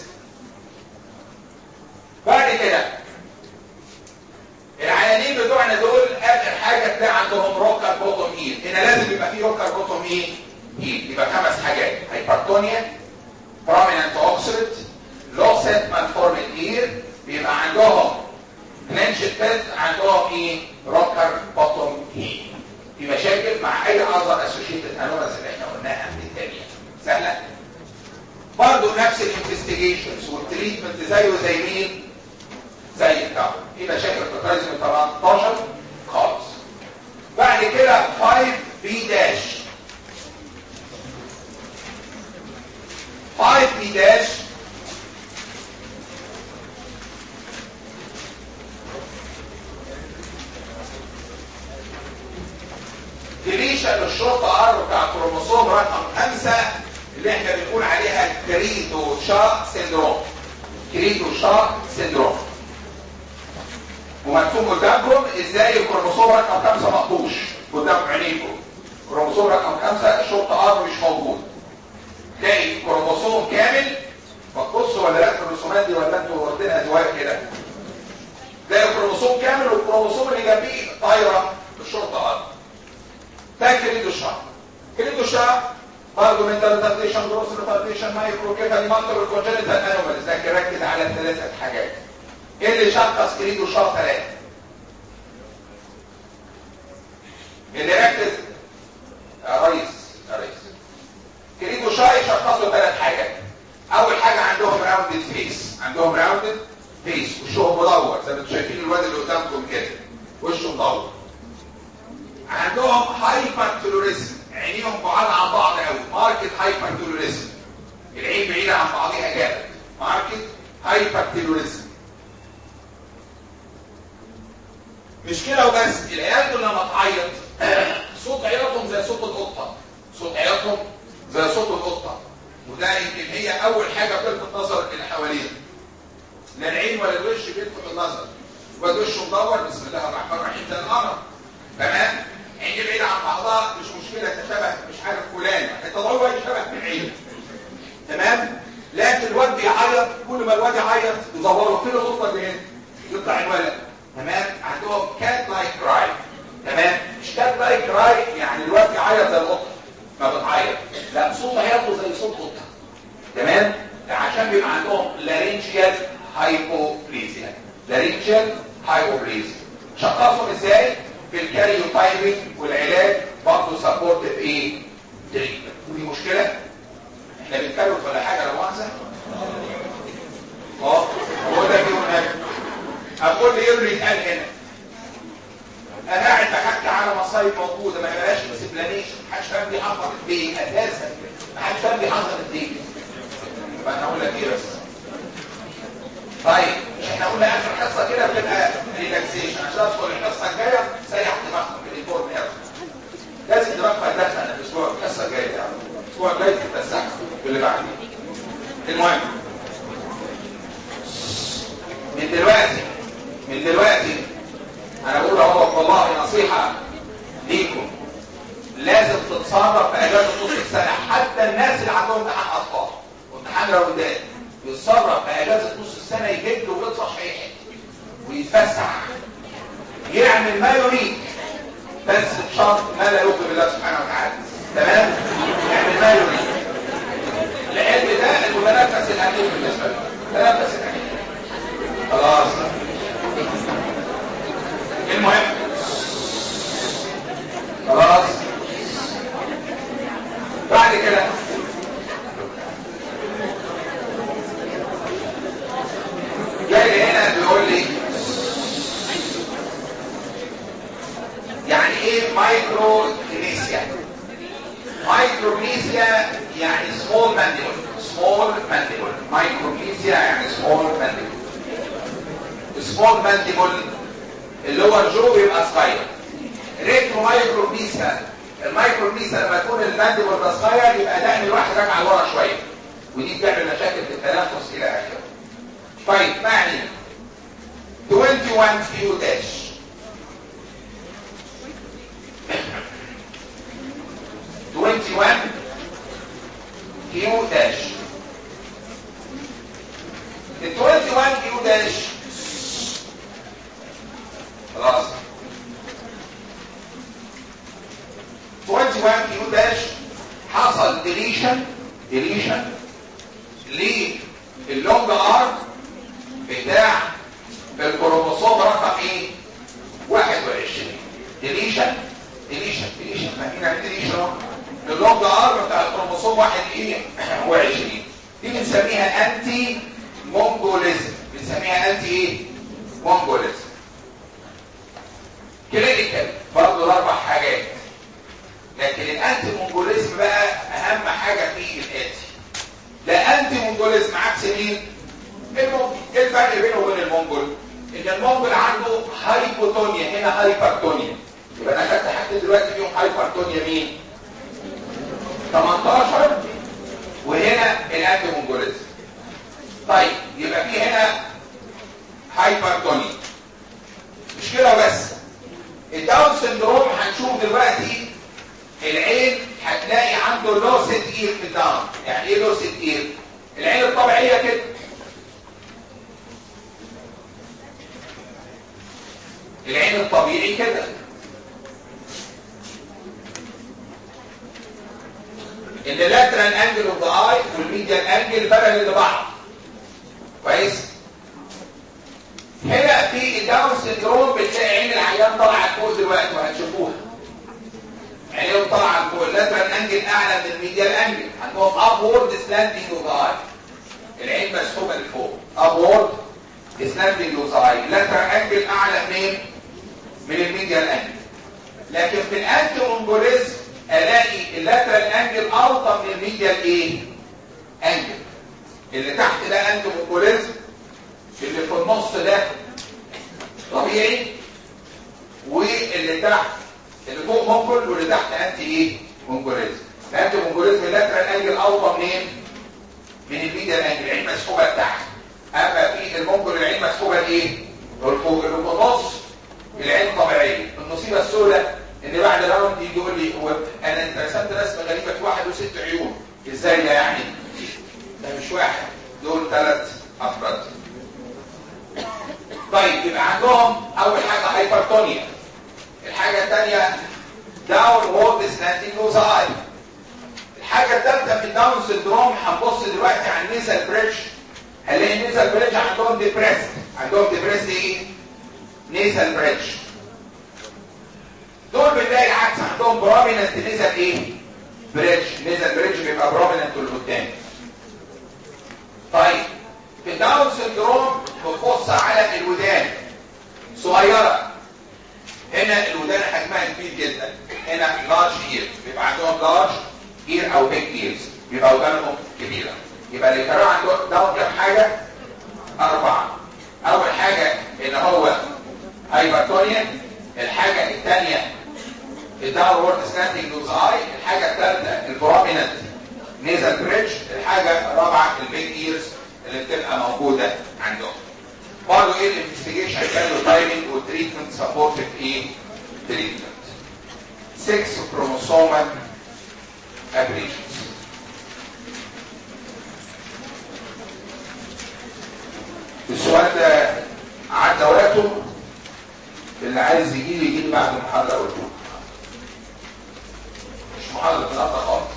بعد كده العيانين بتوعنا دول اخر حاجه تلاقي عندهم روكر بوتوم هيل هنا لازم يبقى فيه روكر بوتوم ايه هيل يبقى خمس حاجات هايبرتونيا prominent اوكسيد لو سيت مالفورمد اير بيبقى عندهم كلينشد فيست عندهم ايه روكر بوتوم هيل في مشاكل مع اي اذر اسوشيتد انوماز اللي احنا قلناها من الثانيه سهله برضه نفس الانفستيجيشنز والتريتمنت زيه زي مين زي الدواء في مشاكل في الترايزوم 18 خالص بعد كده 5 بي داش 5 بي داش ديليشن للشرطة ار بتاع الكروموسوم رقم 5 اللي احنا بنقول عليها كريتو شا سيندروم كريتو شا سيندروم ومكتوب قدامكم ازاي الكروموسوم رقم 5 مقطوش قدام عينيكم كروموسوم رقم 5 الشرطة ار مش موجود تلاقي كروموسوم كامل بتبصوا ولا لا في الرسومات دي ولا انتوا واخدينها زوايا كده تلاقي كروموسوم كامل والكروموسوم اللي جنبيه طايره الشرطة ار ده كريدو الشعر كريدو الشعر برضه منتال ريتارديشن جروس ريتارديشن مايكرو كيفالي مالتر والكونجنتال انوماليز لكن ركز على الثلاثه حاجات ايه اللي شخص كريدو الشعر ثلاثه اللي ركز يا ريس يا ريس كريدو الشعر يشخصوا ثلاث حاجات اول حاجه عندهم راوندد فيس عندهم راوندد فيس وشهم مدور زي ما انتم شايفين الواد اللي قدامكم كده وشه مدور عندهم هايبرتولوريزم عينيهم بعاد عن بعض قوي ماركت هايبرتولوريزم العين بعيده عن بعضها جامد ماركت هايبرتولوريزم مش كده وبس العيال دول لما تعيط صوت عياطهم زي صوت القطه صوت عياطهم زي صوت القطه وده يمكن هي اول حاجه بتلفت نظر اللي حوالينا لا العين ولا الوش بيلفت النظر واد وشه مدور بسم الله الرحمن الرحيم زي القمر تمام عين بعيدة عن بعضها مش مشكلة تشبه مش عارف فلان التضوع يشبه من عين تمام لكن الواد بيعيط كل ما الواد يعيط يدوروا فين القطة دي هنا يطلع الولد تمام عندهم كات لايك كراي تمام مش كات لايك كراي يعني الواد يعيط زي القطة ما بتعيط لا صوت عياطه زي صوت قطة تمام عشان بيبقى عندهم لارينجيال هايبوبليزيا لارينجيال هايبوبليزيا شخصهم ازاي في الكاريوتايبنج والعلاج برضه سبورتيف ايه تريتمنت ودي مشكله احنا بنتكلم ولا حاجه لو مؤاخذه اه هو ده فيه هناك اقول لي ايه اللي يتقال هنا انا قاعد بحكي على مصايب موجوده ما بقاش ديسبلانيشن محدش فاهم دي حصلت ليه اساسا محدش فاهم دي حصلت ليه فانا اقول لك ايه بس طيب احنا قلنا اخر حصه كده بتبقى ريلاكسيشن عشان ادخل الحصه الجايه سيح دماغكم بالانفورم هيلث لازم دماغك تدخل الاسبوع الحصه الجايه يعني الاسبوع الجاي تتفسح باللي بعده المهم من دلوقتي من دلوقتي انا بقول اهو والله نصيحه ليكم لازم تتصرف في اجازه نص السنه حتى الناس اللي عندهم امتحان اطفال وامتحان راوندات يتصرف في اجازه نص السنه يجد له بيت صحيح ويتفسح يعمل ما يريد بس بشرط ما لا يغضب الله سبحانه وتعالى تمام يعمل ما يريد العلم ده المتنفس الاخير بالنسبه له المتنفس الاخير خلاص المهم خلاص بعد كده جاي هنا بيقول لي يعني ايه مايكرو كنيسيا مايكرو كنيسيا يعني سمول مانديبل سمول مانديبل مايكرو كنيسيا يعني سمول مانديبل سمول مانديبل اللي هو الجو بيبقى صغير ريترو مايكرو كنيسيا المايكرو كنيسيا لما يكون المانديبل ده صغير يبقى دقن الواحد راجع لورا شويه ودي بتعمل مشاكل في التنفس الى اخره طيب معني 21 فيو داش Twenty one كيو داش ال 21 كيو داش خلاص 21 كيو داش حصل ديليشن ديليشن للونج ارم بتاع الكروموسوم رقم ايه 21 ديليشن ديليشن ديليشن فاكرين ديليشن اللونج ارم بتاع الكروموسوم 1 ايه 20 دي بنسميها انتي مونجوليزم بنسميها انتي ايه مونجوليزم المنجل عنده هايبوتونيا هنا هايبرتونيا يبقى انا خدت حتى دلوقتي فيهم هايبرتونيا مين 18 وهنا الانتي مونجوليزم طيب يبقى في هنا هايبرتونيا مش كده بس الداون سندروم هنشوف دلوقتي العين هتلاقي عنده لوسد اير في الداون يعني ايه لوسد اير العين الطبيعيه كده العين الطبيعي كده ان اللاترال انجل اوف ذا اي والميديال انجل بارل لبعض كويس هنا في الداون سندروم بتلاقي عين العيان طالعه فوق دلوقتي وهتشوفوها عينهم طالعه فوق اللاترال انجل اعلى من الميديال انجل عندهم ابورد سلاندنج اوف ذا اي العين مسحوبه لفوق ابورد سلاندنج اوف ذا اي اللاترال انجل اعلى من من الميديال انجل لكن في الانتي اونجوليزم الاقي اللاترال انجل اوطى من الميديال ايه انجل اللي تحت ده انتي اونجوليزم اللي في النص ده طبيعي واللي تحت اللي فوق مونجول واللي تحت انتي ايه مونجوليزم الانتي مونجوليزم اللاترال انجل اوطى منين من الميديال انجل العين مسحوبه لتحت اما في المونجول العين مسحوبه لايه لفوق اللي في النص العين طبيعيه المصيبه السوداء ان بعد راوند يجي يقول لي هو انا انت رسمت رسمه غريبه في واحد وست عيون ازاي ده يعني ده مش واحد دول ثلاث افراد طيب يبقى عندهم اول حاجه هايبرتونيا الحاجه الثانيه داون وورد سلانتنج اي الحاجه الثالثه في الداون سندروم هنبص دلوقتي على النيزل بريدج هنلاقي النيزل بريدج عندهم ديبريست عندهم ديبريست ايه نيزل بريدج دول بنلاقي العكس عندهم بروميننت نيزل ايه بريدج نيزل بريدج بيبقى بروميننت لقدام طيب في الداون سندروم بتبص على الودان صغيره هنا الودان حجمها كبير جدا هنا لارج اير بيبقى عندهم لارج اير او بيج ايرز بيبقى ودانهم كبيره يبقى اللي كانوا عندهم داون كام حاجه اربعه اول حاجه ان هو هايبرتونيا الحاجه الثانيه الداون وورد سلانتنج لوز اي الحاجه الثالثه البروميننت نيزل بريدج الحاجه الرابعه البيج ايرز اللي بتبقى موجوده عندهم برضه ايه الانفستيجيشن كانوا تايمنج وتريتمنت سبورتيف ايه تريتمنت 6 كروموسومال ابريشنز السؤال ده عدى وقته اللي عايز يجي لي يجي لي بعد المحاضره اقول له مش محاضره النهارده خالص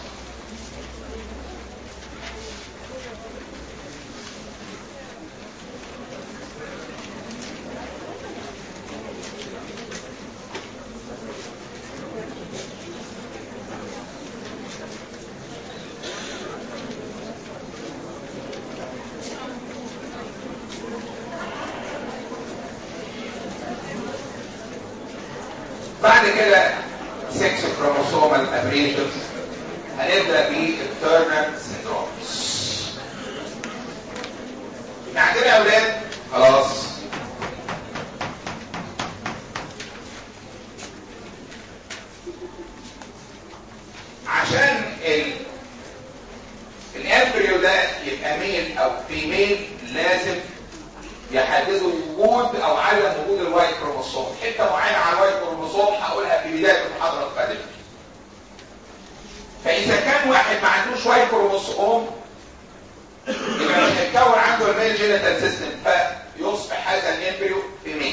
بعد كده 6 كروموسومال ابريشنز هنبدا بالتيرنر سيندروم عندنا يا اولاد خلاص عشان ال الامبريو ده يبقى ميل او فيميل لازم يحددوا وجود او عدم وجود الواي كروموسوم حته معينه على الواي كروموسوم هقولها في بدايه المحاضره القادمه فاذا كان واحد ما عندوش واي كروموسوم يبقى مش هيتكون عنده الميل جينيتال سيستم فيصبح هذا الامبريو فيميل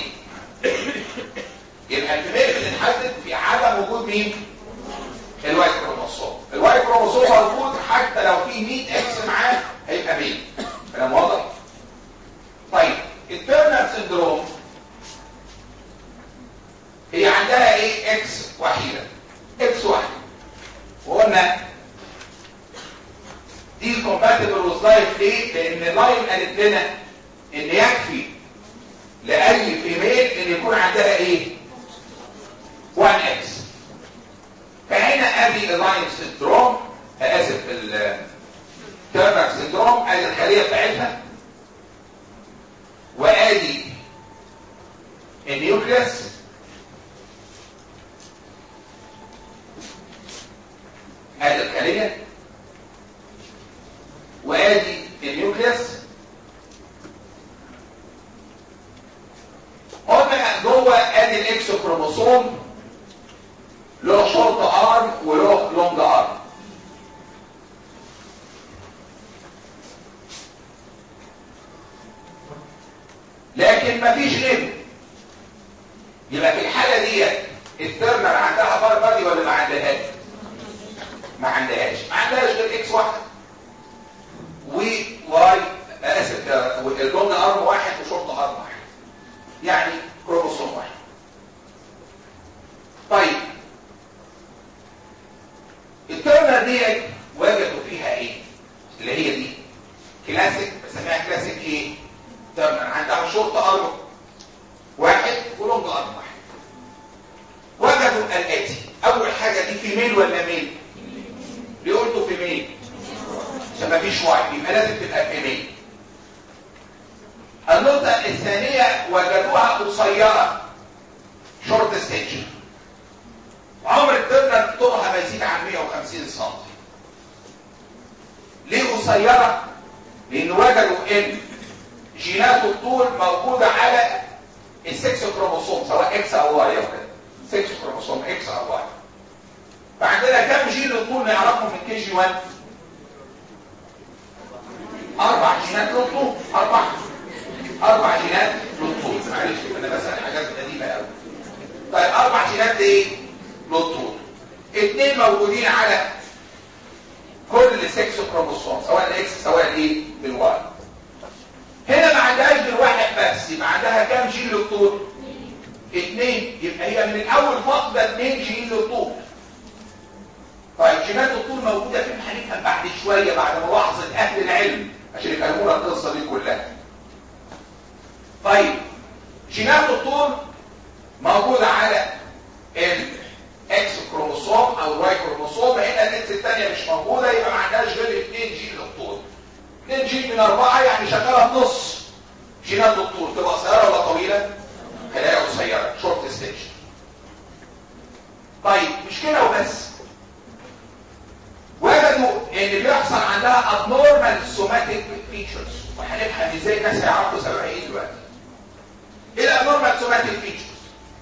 يبقى الفيميل بتتحدد في عدم وجود مين الواي كروموسوم الواي كروموسوم موجود حتى لو في 100 اكس معاه هيبقى ميل كلام واضح طيب التيرنر سندروم هي عندها ايه اكس وحيده اكس واحده وقلنا دي كومباتبل وذ لايف ليه لان لاين قالت لنا ان يكفي لاي فيميل ان يكون عندها ايه 1 اكس فهنا ادي اللاين سندروم اسف التيرنر سندروم ادي الخليه بتاعتها وادي النيوكليس ادي الخليه وادي النيوكليس قلنا جوه ادي الاكس كروموسوم له شورت ارم وله لونج ارم لكن مفيش غيره يبقى في الحاله ديت الترنر عندها بار بادي ولا ما عندهاش ما عندهاش ما عندهاش غير اكس واحده وواي اسف اللونج ارم واحد وشورت ارم واحد يعني كروموسوم واحد طيب الترنر ديت وجدوا فيها ايه اللي هي دي كلاسيك بسميها كلاسيك ايه ترنر عندها شورت ارم واحد ولونج ارم واحد وجدوا الاتي اول حاجه دي فيميل ولا ميل ليه قلتوا فيميل عشان ما فيش واي يبقى لازم تبقى فيميل النقطة الثانية وجدوها قصيرة شورت ستيج عمر الترنر طولها ما يزيد عن 150 سم ليه قصيرة؟ لأن وجدوا إن جينات الطول موجودة على السكس كروموسوم سواء اكس او واي او كده سكس كروموسوم اكس او واي فعندنا كم جين للطول نعرفهم من كي جي 1 اربع جينات للطول اربعه اربع جينات للطول معلش انا بسال حاجات قديمه قوي طيب اربع جينات ايه للطول اثنين موجودين على كل سكس كروموسوم سواء الاكس سواء الايه بالواي هنا ما عندهاش غير واحد بس يبقى عندها كام جين للطول اثنين يبقى هي من الاول فاقده اثنين جين للطول طيب جينات الطول موجوده فين هنفهم بعد شويه بعد ملاحظه اهل العلم عشان يفهمونا القصه دي كلها طيب جينات الطول موجوده على الاكس كروموسوم او الواي كروموسوم هنا الاكس الثانيه مش موجوده يبقى ما عندهاش غير اثنين جين للطول 2 جين من 4 يعني شغاله بنص جينات الطول تبقى قصيره ولا طويله؟ خلايا قصيره شورت ستيج طيب مش كده وبس وجدوا ان بيحصل عندها abnormal somatic features وهنفهم ازاي الناس هيعرفوا سببها ايه دلوقتي ايه الابنورمال somatic features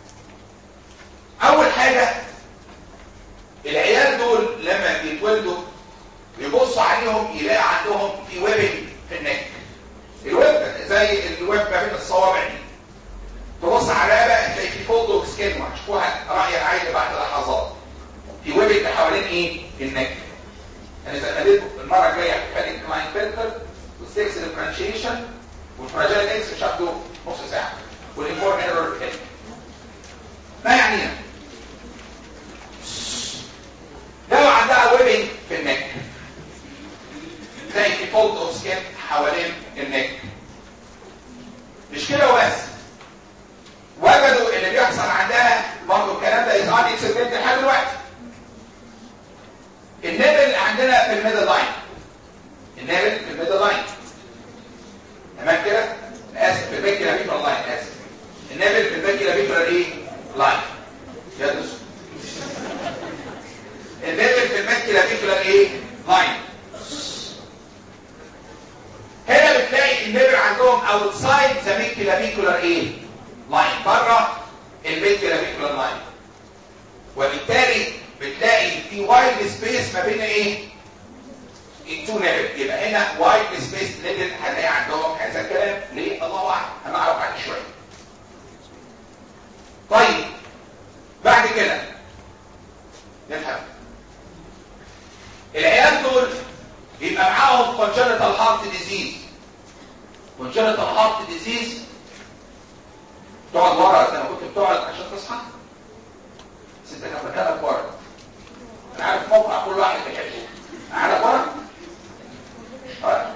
اول حاجه العيال دول لما بيتولدوا يبص عليهم يلاقي عندهم في ويبنج في النك الويب زي الويب ما بين الصوابع دي تبص عليها بقى تلاقي في فولد سكين وهتشوفوها راي العين بعد لحظات في ويبنج حوالين ايه النك انا زقلتكم المره الجايه هتكلم كلاين فلتر والسكس ديفرنشيشن والفراجيل اكس مش هاخده نص ساعه والانفورم ايرور ما يعنينا لو عندها ويبنج في النك زي في فولد اوف سكين حوالين النك مش كده وبس وجدوا اللي بيحصل عندها برضه الكلام ده يظهر اكسبرينت لحد دلوقتي النبل عندنا في الميدل لاين النبل في الميدل لاين تمام كده اسف في الباك كيلومتر لاين اسف النبل في الباك كيلومتر ايه لاين يدرس النبل في الباك كيلومتر ايه لاين هنا بتلاقي النبل عندهم اوتسايد ذا ميد كيلومتر ايه لاين بره الميد كيلومتر لاين وبالتالي بتلاقي في وايد سبيس ما بين ايه التو نبل يبقى هنا وايد سبيس نبل هنلاقي عندهم هذا الكلام ليه الله اعلم هنعرف بعد شويه طيب بعد كده نفهم العيال دول يبقى معاهم congenital heart disease congenital heart disease تقعد ورا زي ما كنت بتقعد عشان تصحى بس انت كان مكانك ورا انا عارف موقع كل واحد بيحبه قاعدك ورا طيب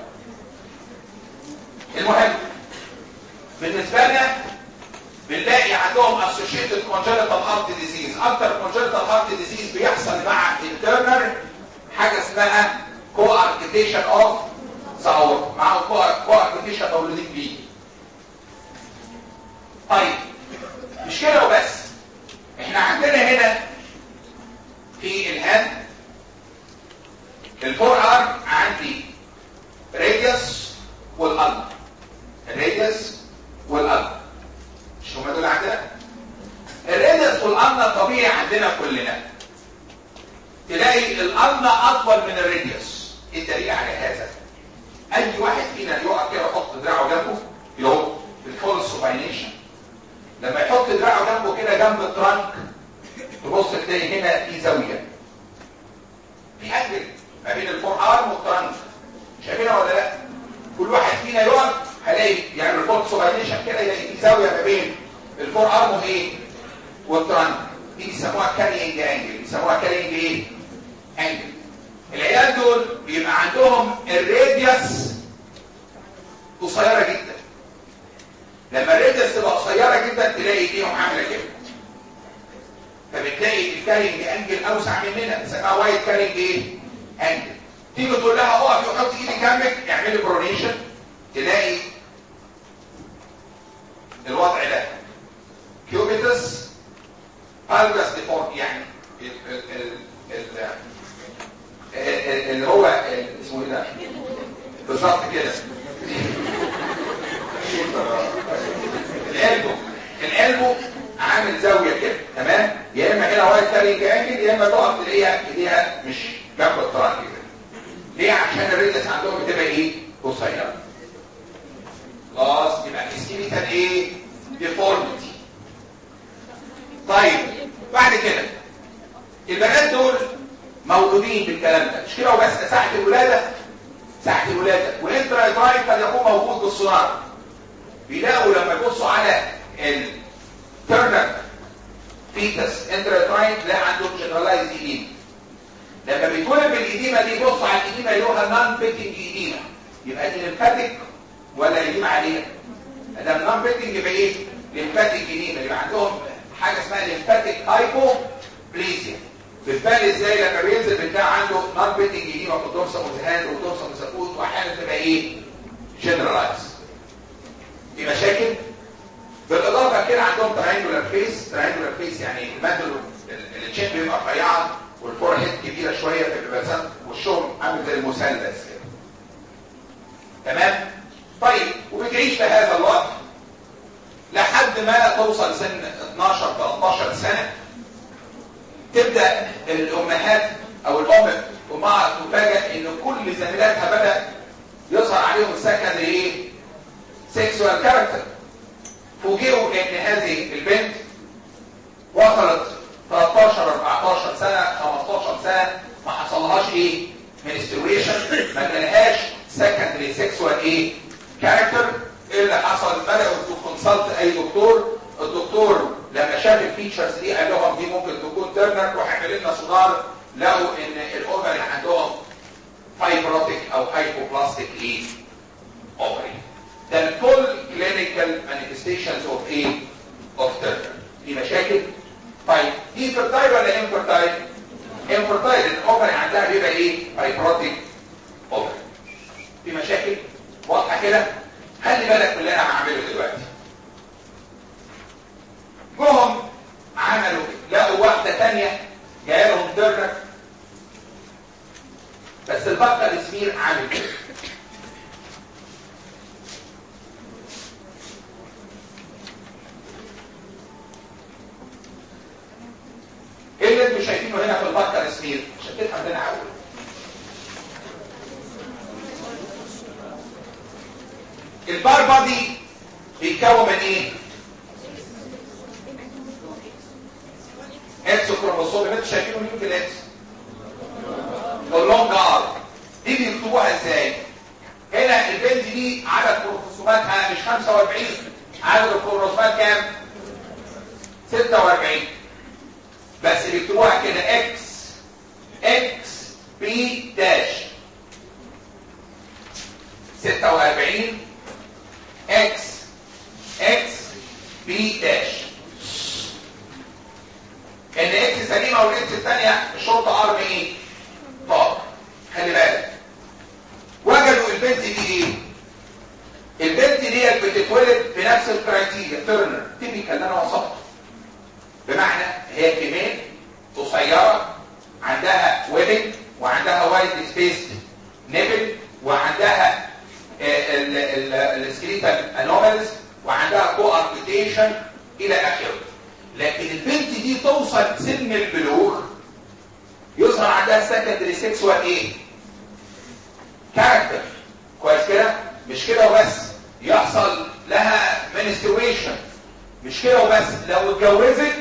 المهم بالنسبه لنا بنلاقي عندهم associated congenital heart disease اكتر congenital heart disease بيحصل مع الترنر حاجه اسمها coarctation of تصور معاهم coarctation مولودين بيه طيب مش كده وبس احنا عندنا هنا في الهاند الفور ارم عندي راديوس والالما الراديوس والالما مش هما دول عندنا الراديوس والالما طبيعي عندنا كلنا تلاقي الالما اطول من الراديوس ايه الدليل على هذا اي واحد فينا يقع كده يحط دراعه جنبه يهو بالفول سوباينيشن لما يحط دراعه جنبه كده جنب الترانك تبص تلاقي هنا في زاويه في انجل ما بين الفور ارم والترانك شايفينها ولا لا كل واحد فينا يقف هلاقي يعني الفول سوباينيشن كده يلاقي في زاويه ما بين الفور ارم وايه والترانك دي بيسموها كارينج انجل بيسموها كارينج ايه انجل العيال دول بيبقى عندهم الراديوس قصيره جدا لما الراديوس تبقى قصيره جدا تلاقي ايديهم عامله كده فبتلاقي الكارينج انجل اوسع مننا بنسميها وايد كارينج ايه انجل تيجي تقول لها اقف وحط ايدي جنبك اعملي برونيشن تلاقي الوضع ده كيوبيتس بالجاس ديفورم يعني ال ال ال ال اللي هو اسمه ايه ده بالظبط كده القلبه القلبه عامل زاويه كده تمام يا اما هنا وايد كارينج انجل يا اما تقف تلاقيها ايديها مش جنب الطرف كده ليه عشان الريدس عندهم بتبقى ايه قصيره خلاص يبقى السكيليتال ايه ديفورميتي طيب بعد كده البنات دول مولودين بالكلام ده مش كده وبس ساعه الولاده ساعه الولاده والانترايترايت قد يكون موجود بالسونار بيلاقوا لما يبصوا على الترنر فيتس انترايترايت لا عندهم جنرالايز ايديما لما بيتولد بالايديما دي يبصوا على الايديما يلوها نون بيتنج ايديما يبقى دي لمفاتيك ولا ايديما عليها ده النون بيتنج يبقى ايه لمفاتيك ايديما يبقى عندهم حاجه اسمها لمفاتيك هايبو بليزيا بتبان ازاي لما بينزل بتلاقي عنده نون بيتنج ايديما في الدورسا والهاند والدورسا والسكوت واحيانا تبقى ايه جنرالايز في مشاكل بالاضافه كده عندهم تراينجولار فيس تراينجولار فيس يعني المادل التشين بيبقى رفيعه والفور هيد كبيره شويه فبيبقى مثلا وشهم عامل زي المثلث كده تمام طيب وبتعيش في هذا الوقت لحد ما توصل سن 12 13 سنه تبدا الامهات او الام امها تفاجئ ان كل زميلاتها بدا يظهر عليهم سكندري ايه سيكسوال كاركتر فوجئوا ان هذه البنت وصلت 13 14 سنه 15 سنه ما حصلهاش ايه منستريشن ما جالهاش سكندري سيكسوال ايه كاركتر ايه اللي حصل بداوا كونسلت اي دكتور الدكتور لما شاف الفيتشرز دي قال لهم دي ممكن تكون ترنر وهيعمل لنا سونار لقوا ان الاوفري عندهم فايبروتيك او هايبوبلاستيك ايه اوفري ده الفول كلينيكال مانيفستيشنز اوف ايه اوف ترنر دي مشاكل طيب دي فيرتايل ولا انفيرتايل انفيرتايل الاوفري عندها بيبقى ايه فايبروتيك اوفري في مشاكل واضحه كده خلي بالك من اللي انا هعمله دلوقتي جم عملوا لقوا واحده ثانيه جايه لهم درك بس البطه الاسمير عامل كده ايه اللي انتوا شايفينه هنا في البطه الاسمير عشان تفهم اللي انا هقوله البار بادي بيتكون من ايه اكس كروموسوم اللي انتوا شايفينه مين في الاكس اللونج ار دي بيكتبوها ازاي هنا البنت دي عدد كروموسوماتها مش 45 عدد الكروموسومات كام 46 بس بيكتبوها كده اكس اكس بي داش 46 اكس اكس بي داش ان اكس سليمه والاكس الثانيه الشرطه ار ايه طب خلي بالك وجدوا البنت دي ايه البنت دي بتتولد بنفس الكرايتيريا ترنر تيبيكال اللي انا وصفته بمعنى هي كمين قصيره عندها ويبنج وعندها وايد سبيس نيبل وعندها السكريتال انومالز وعندها كو اركتيشن الى اخره لكن البنت دي توصل سن البلوغ يظهر عندها سكندري سيكسوال ايه كاركتر كويس كده مش كده وبس يحصل لها منسترويشن مش كده وبس لو اتجوزت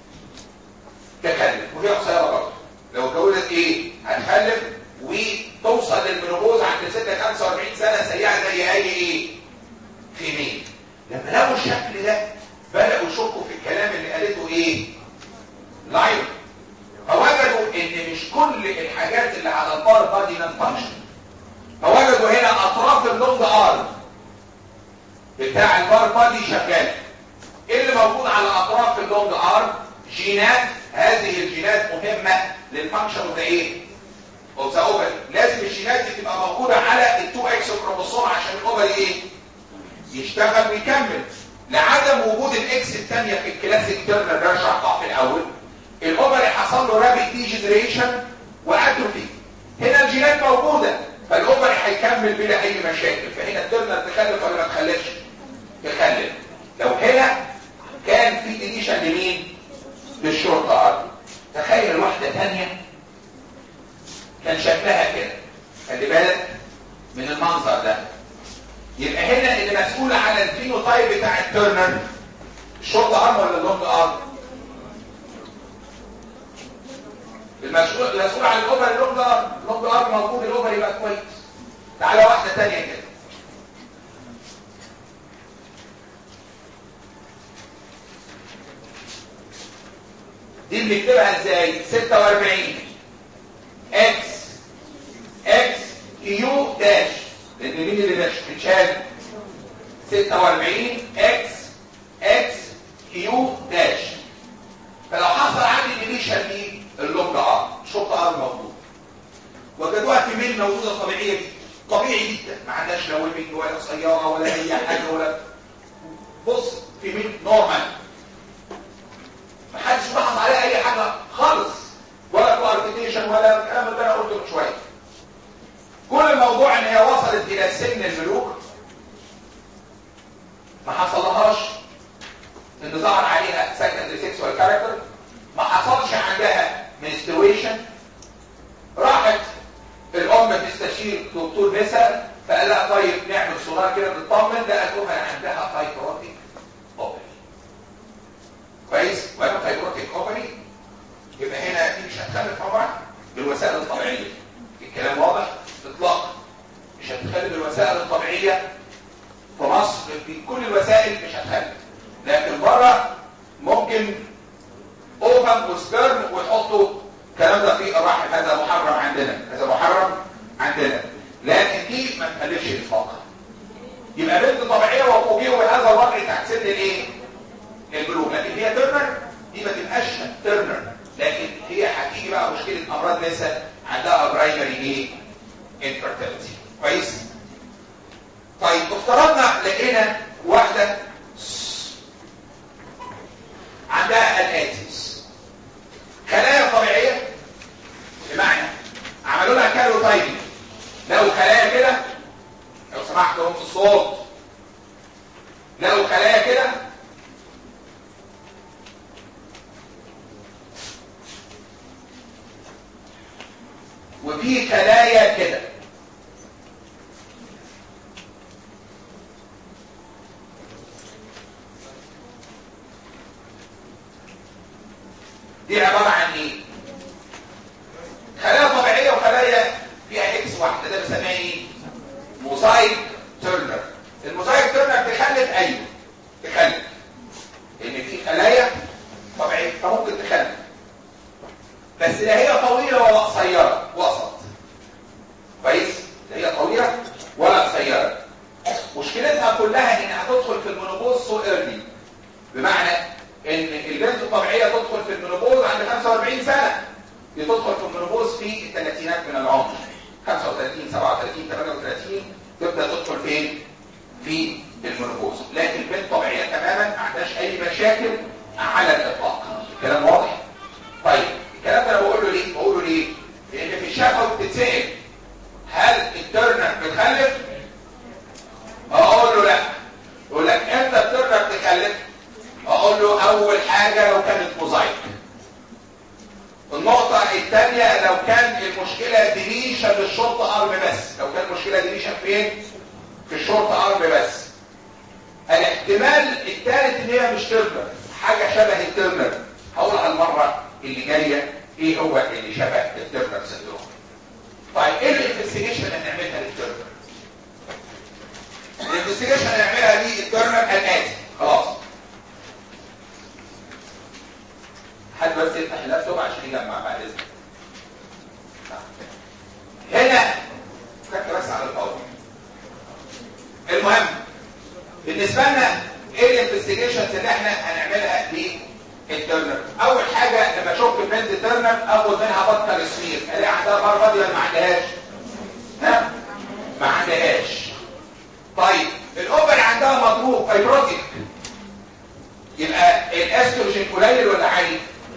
تخلف وهي قصيره برضه لو اتجوزت ايه هتخلف وتوصل للمنوبوز عند سن 45 سنه سريعه زي اي ايه فيميل لما لقوا الشكل ده بداوا يشكوا في الكلام اللي قالته ايه لايف فوجدوا ان مش كل الحاجات اللي على البار بادي نان فانكشن فوجدوا هنا اطراف اللونج ارم بتاع البار بادي شغاله ايه اللي موجود على اطراف اللونج ارم جينات هذه الجينات مهمه للفانكشن اوف ايه اوف ذا اوفري لازم الجينات دي تبقى موجوده على ال2 اكس كروموسوم عشان الاوفري ايه يشتغل ويكمل لعدم وجود الاكس الثانيه في الكلاسيك تيرنر ده شرحتها في الاول الاوفري حصل له رابيد ديجنريشن واتروفي هنا الجينات موجوده فالاوفري هيكمل بلا اي مشاكل فهنا التيرنر تخلف ولا ما تخلفش تخلف لو هنا كان في ديليشن لمين للشرطه ارض تخيل واحده ثانيه كان شكلها كده خلي بالك من المنظر ده يبقى هنا اللي مسؤول على الفينوتايب بتاع التيرنر الشورت ارم ولا اللونج ارم المسؤول المسؤول عن الاوفر اللونج ارم اللونج ارم موجود الاوفر يبقى كويس تعالى واحده ثانيه كده دي بنكتبها ازاي 46 اكس اكس كيو داش لان مين اللي مش بتشال 46 اكس اكس كيو داش فلو حصل عندي ديليشن دي اللونج ار شورت ار موجود وجدوها في ميل موجوده طبيعيه جدا طبيعي جدا ما عندهاش لا ويبنج ولا سياره ولا اي حاجه ولا بص في ميل نورمال ما حدش لاحظ عليها اي حاجه خالص ولا كوارتيشن ولا الكلام اللي انا قلته من شويه كل الموضوع ان هي وصلت الى سن البلوغ ما حصلهاش ان ظهر عليها سكندري سيكسوال كاركتر ما حصلش عندها منسترويشن راحت الام تستشير دكتور نساء فقال لها طيب نعمل سونار كده نطمن لقت لها عندها فايبروتيك اوفري كويس ولا فايبروتيك اوفري يبقى هنا دي مش هتخلف طبعا بالوسائل الطبيعيه الكلام واضح اطلاقا مش هتخلف بالوسائل الطبيعيه في مصر في كل الوسائل مش هتخلف لكن بره ممكن اوفم وسبرم ويحطوا الكلام ده في الرحم هذا محرم عندنا هذا محرم عندنا لكن دي ما تخلفش اطلاقا يبقى بنت طبيعيه وفوقيه وهذا الوضع تحت سن الايه البلوغ لكن هي ترنر دي ما تبقاش ترنر لكن هي هتيجي بقى مشكله امراض نساء عندها برايمري ايه انفيرتيلتي كويس طيب افترضنا لقينا واحده عندها الاتيس خلايا طبيعيه بمعنى عملوا لها كالوتايبنج لقوا خلايا كده لو سمحتوا في الصوت لقوا خلايا كده وفي خلايا كده دي عبارة عن ايه خلايا طبيعية وخلايا فيها اكس واحدة ده بنسميها ايه موزايك تيرنر الموزايك تيرنر تخلف ايوه تخلف لان في خلايا طبيعية فممكن تخلف بس لا هي طويلة ولا قصيرة وسط كويس لا هي طويلة ولا قصيرة مشكلتها كلها انها تدخل في المونوبوز سو ايرلي بمعنى ان البنت الطبيعية تدخل في المونوبوز عند 45 سنة دي تدخل في المونوبوز في الثلاثينات من العمر 35 37 38 تبدا تدخل فين في المونوبوز لكن البنت طبيعية تماما ما عندهاش اي مشاكل على الاطلاق مشكله ديليشن للشورت ارم بس لو كان مشكله ديليشن فين في الشورت ارم بس الاحتمال الثالث ان هي مش ترنر حاجه شبه الترنر هقول على المره اللي جايه ايه هو اللي شبه الترنر سندروم طيب ايه الانفستيجيشن اللي هنعملها للترنر الانفستيجيشن اللي هنعملها دي الترنر الاتي خلاص حد بس يفتح اللابتوب عشان يجمع بعد اذنك هنا فكر بس على الفاضي المهم بالنسبه لنا ايه الانفستيجيشنز اللي احنا هنعملها للترنر اول حاجه لما اشوف البنت ترنر اخد منها بطل سمير الاقي عندها بار فاضيه ولا ما عندهاش ها ما عندهاش طيب الاوبر عندها مضروب فايبروتيك يبقى الاستروجين قليل ولا عالي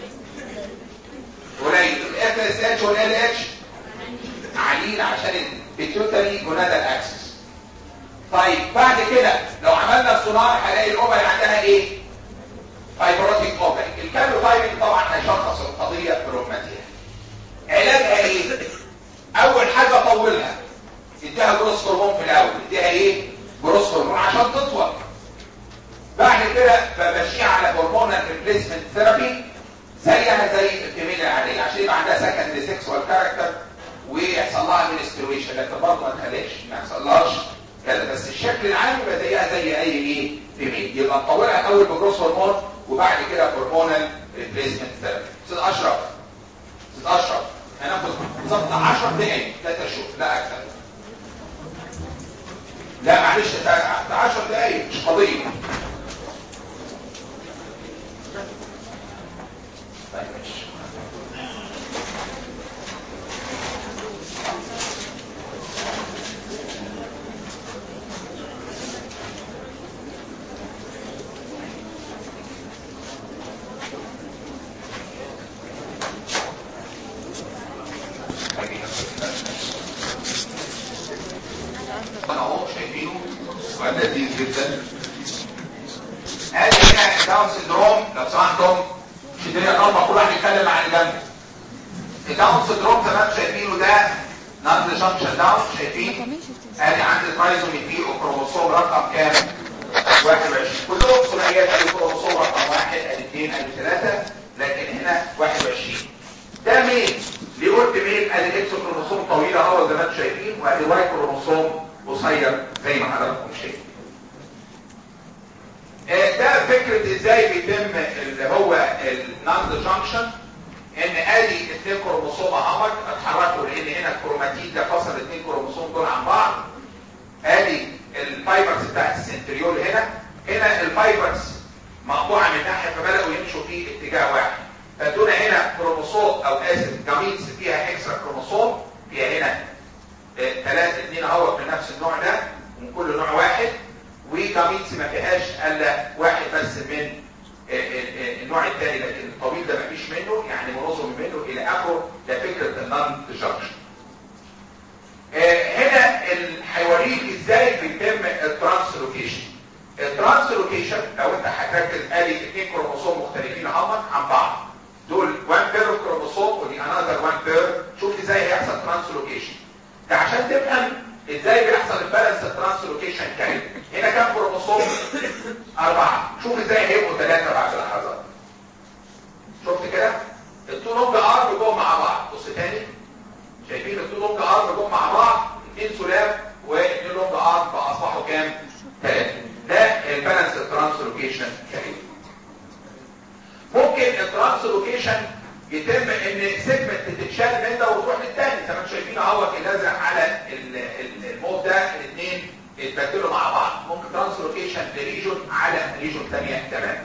قليل الاف اس اتش والال اتش عاليين عشان البيتيوتري جونادال اكسس طيب بعد كده لو عملنا السونار هنلاقي الاوبري عندها ايه فايبروتيك اوبري الكالو تايبنج طبعا هيشخص القضيه بروماتيا علاجها ايه اول حاجه طولها اديها جروس هرمون في الاول اديها ايه جروس هرمون عشان تطول بعد كده بمشيها على هرمونال ريبليسمنت ثيرابي زيها زي الكميه العاديه عشان يبقى عندها سكندري سيكسوال كاركتر ويحصل لها ادمنستريشن لكن برضه ما تخليش ما يحصلهاش كده بس الشكل العام يبقى زيها زي اي ايه فيميل يبقى نطولها الاول بجروس هرمون وبعد كده هرمونال ريبليسمنت ثيرابي استاذ اشرف استاذ اشرف هناخد بالظبط 10 دقائق ثلاث شهور لا اكثر لا معلش ده 10 دقائق مش قضيه طيب ماشي انا اهو شايفينه سؤال لذيذ جدا ادي هنا داون سندروم لو سمحتم مش الدنيا ضلمه كل واحد يتكلم عن الجنب الداون سندروم زي ما انتم شايفينه ده نان جانكشن داون شايفين ادي عندي ترايزومي بي وكروموسوم رقم كام 21 كلهم ثنائيات ادي كروموسوم رقم 1 ادي 2 ادي 3 لكن هنا 21 ده ميل ليه قلت ميل ادي اكس كروموسوم طويله اهو زي ما انتم شايفين وادي واي كروموسوم قصير زي ما حضراتكم شايفين آه، ده فكرة ازاي بيتم اللي هو الناند جانكشن ان ادي اثنين كروموسوم اهمت اتحركوا لان هنا الكروماتيد ده فصل اثنين كروموسوم دول عن بعض ادي الفايبرز بتاعت السنتريول هنا هنا الفايبرز مقطوعه من ناحيه فبداوا يمشوا في اتجاه واحد فدول هنا كروموسوم او اسف جاميتس فيها اكسترا كروموسوم فيها هنا ثلاثة اثنين اهوت من نفس النوع ده من كل نوع واحد وجاميتس ما فيهاش الا واحد بس من النوع الثاني لكن الطويل ده ما فيش منه يعني منظم منه الى اخره ده فكره النون جانكشن هنا هيوريك ازاي بيتم الترانسلوكيشن الترانسلوكيشن لو انت هتركز ادي اثنين كروموسوم مختلفين هم عن بعض دول 1 بير كروموسوم ودي انذر 1 بير شوف ازاي هيحصل ترانسلوكيشن ده عشان تفهم ازاي بيحصل البالانس الترانسلوكيشن كام هنا كام كروموسوم اربعه شوف ازاي هيبقوا ثلاثه بعد لحظات شفت كده التو لونج ارم جم مع بعض بص تاني شايفين التو لونج ارم جم مع بعض اثنين سلاب واثنين لونج ارم فاصبحوا كام ثلاثه ده البالانس الترانسلوكيشن كام ممكن الترانسلوكيشن يتم ان سيجمنت تتشال من ده وتروح للتاني زي ما انتم شايفين اهوت الازرق على الموف ده الاثنين يتبدلوا مع بعض ممكن ترانسلوكيشن لريجون على ريجون ثانيه تماما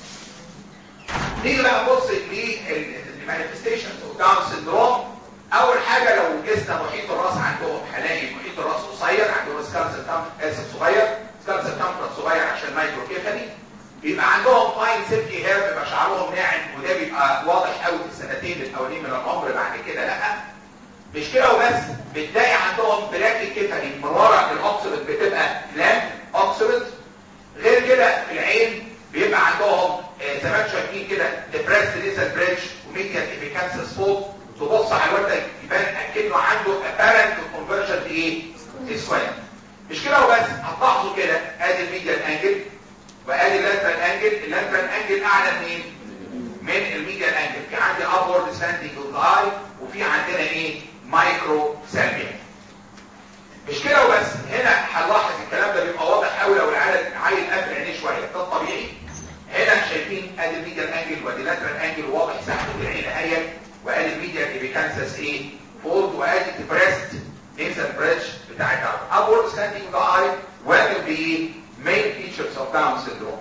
نيجي بقى نبص للمانيفستيشنز اوف داون سندروم اول حاجه لو جسنا محيط الراس عندهم هنلاقي محيط الراس قصير عندهم سكالس اسف صغير سكالس تمبرت صغير عشان مايكرو كيفالي بيبقى عندهم فاين سيلكي هير بيبقى شعرهم ناعم وده بيبقى واضح قوي في السنتين الاولين من العمر بعد كده لا مش كده وبس بتلاقي عندهم بلاك كيفالي من ورا الاوكسيد بتبقى لام اوكسيد غير كده في العين بيبقى عندهم آه زي ما انتم شايفين كده ديبريس ليزر بريدج وميديال ايبيكانسر سبوت تبص على الورده يبان اكنه عنده apparent conversion ايه سكوير مش كده وبس هتلاحظوا كده ادي الميديال انجل وادي اللاترال انجل اللاترال انجل اعلى منين من الميديال انجل في عندي upward slanting of the eye وفي عندنا ايه مايكرو سالبيا مش كده وبس هنا هنلاحظ الكلام ده بيبقى واضح قوي لو العدد عايل قافل عينيه شويه ده الطبيعي هنا شايفين ادي الميديال انجل وادي اللاترال انجل واضح سحب العين اهي وادي الميديال ايبيكانسس ايه فولد وادي ديبريست nasal bridge بتاعت upward slanting of the eye will be main features of Down syndrome.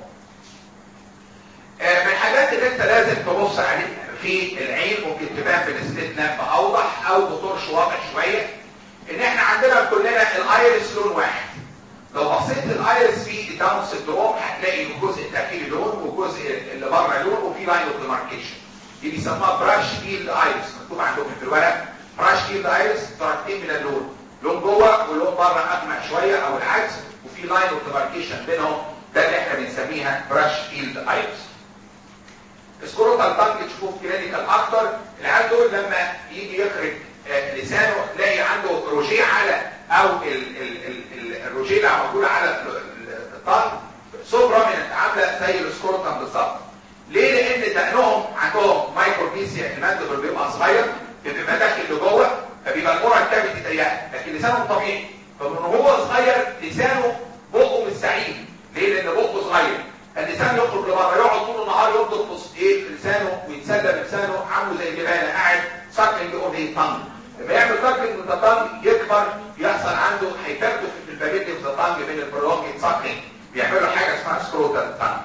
من الحاجات اللي انت لازم تبص عليها في العين ممكن تبان في الاستثناء باوضح او بطرش واضح شويه ان احنا عندنا كلنا الايرس لون واحد. لو بصيت للايرس في داون سندروم هتلاقي الجزء الداخلي لون والجزء اللي بره لون وفي لاين اوف ديماركيشن. دي بيسموها براش فيلد ايرس مكتوب عندكم في الورق براش فيلد ايرس درجتين من اللون لون جوه ولون بره اغمق شويه او العكس وفي لاين اوف ديماركيشن بينهم ده اللي احنا بنسميها براش فيلد ايرس السكروتال تانج تشوفوه في كلينيكال اكتر العيال دول لما يجي يخرج آه لسانه تلاقي عنده روجيه على او ال ال ال الروجيه اللي موجوده على الطنج سوبرا من عامله زي السكروتال بالظبط ليه لان دقنهم عندهم مايكروبيسيا الماندبل بيبقى صغير بيبقى داخل لجوه فبيبقى المورال كافيتي ضيقه لكن لسانه طبيعي فمن هو صغير لسانه بقه مش سعيد ليه لان بقه صغير فاللسان يخرج لبره يقعد طول النهار يمضغ في ايه في لسانه ويتسلى بلسانه عامله زي الجبانه قاعد ساكلينج اوف ذا تانج لما يعمل ساكلينج اوف ذا تانج يكبر يحصل عنده هيبرتو في البابيلي اوف ذا تانج بين البرولونج ساكلينج بيعملوا حاجه اسمها سكروتال تانج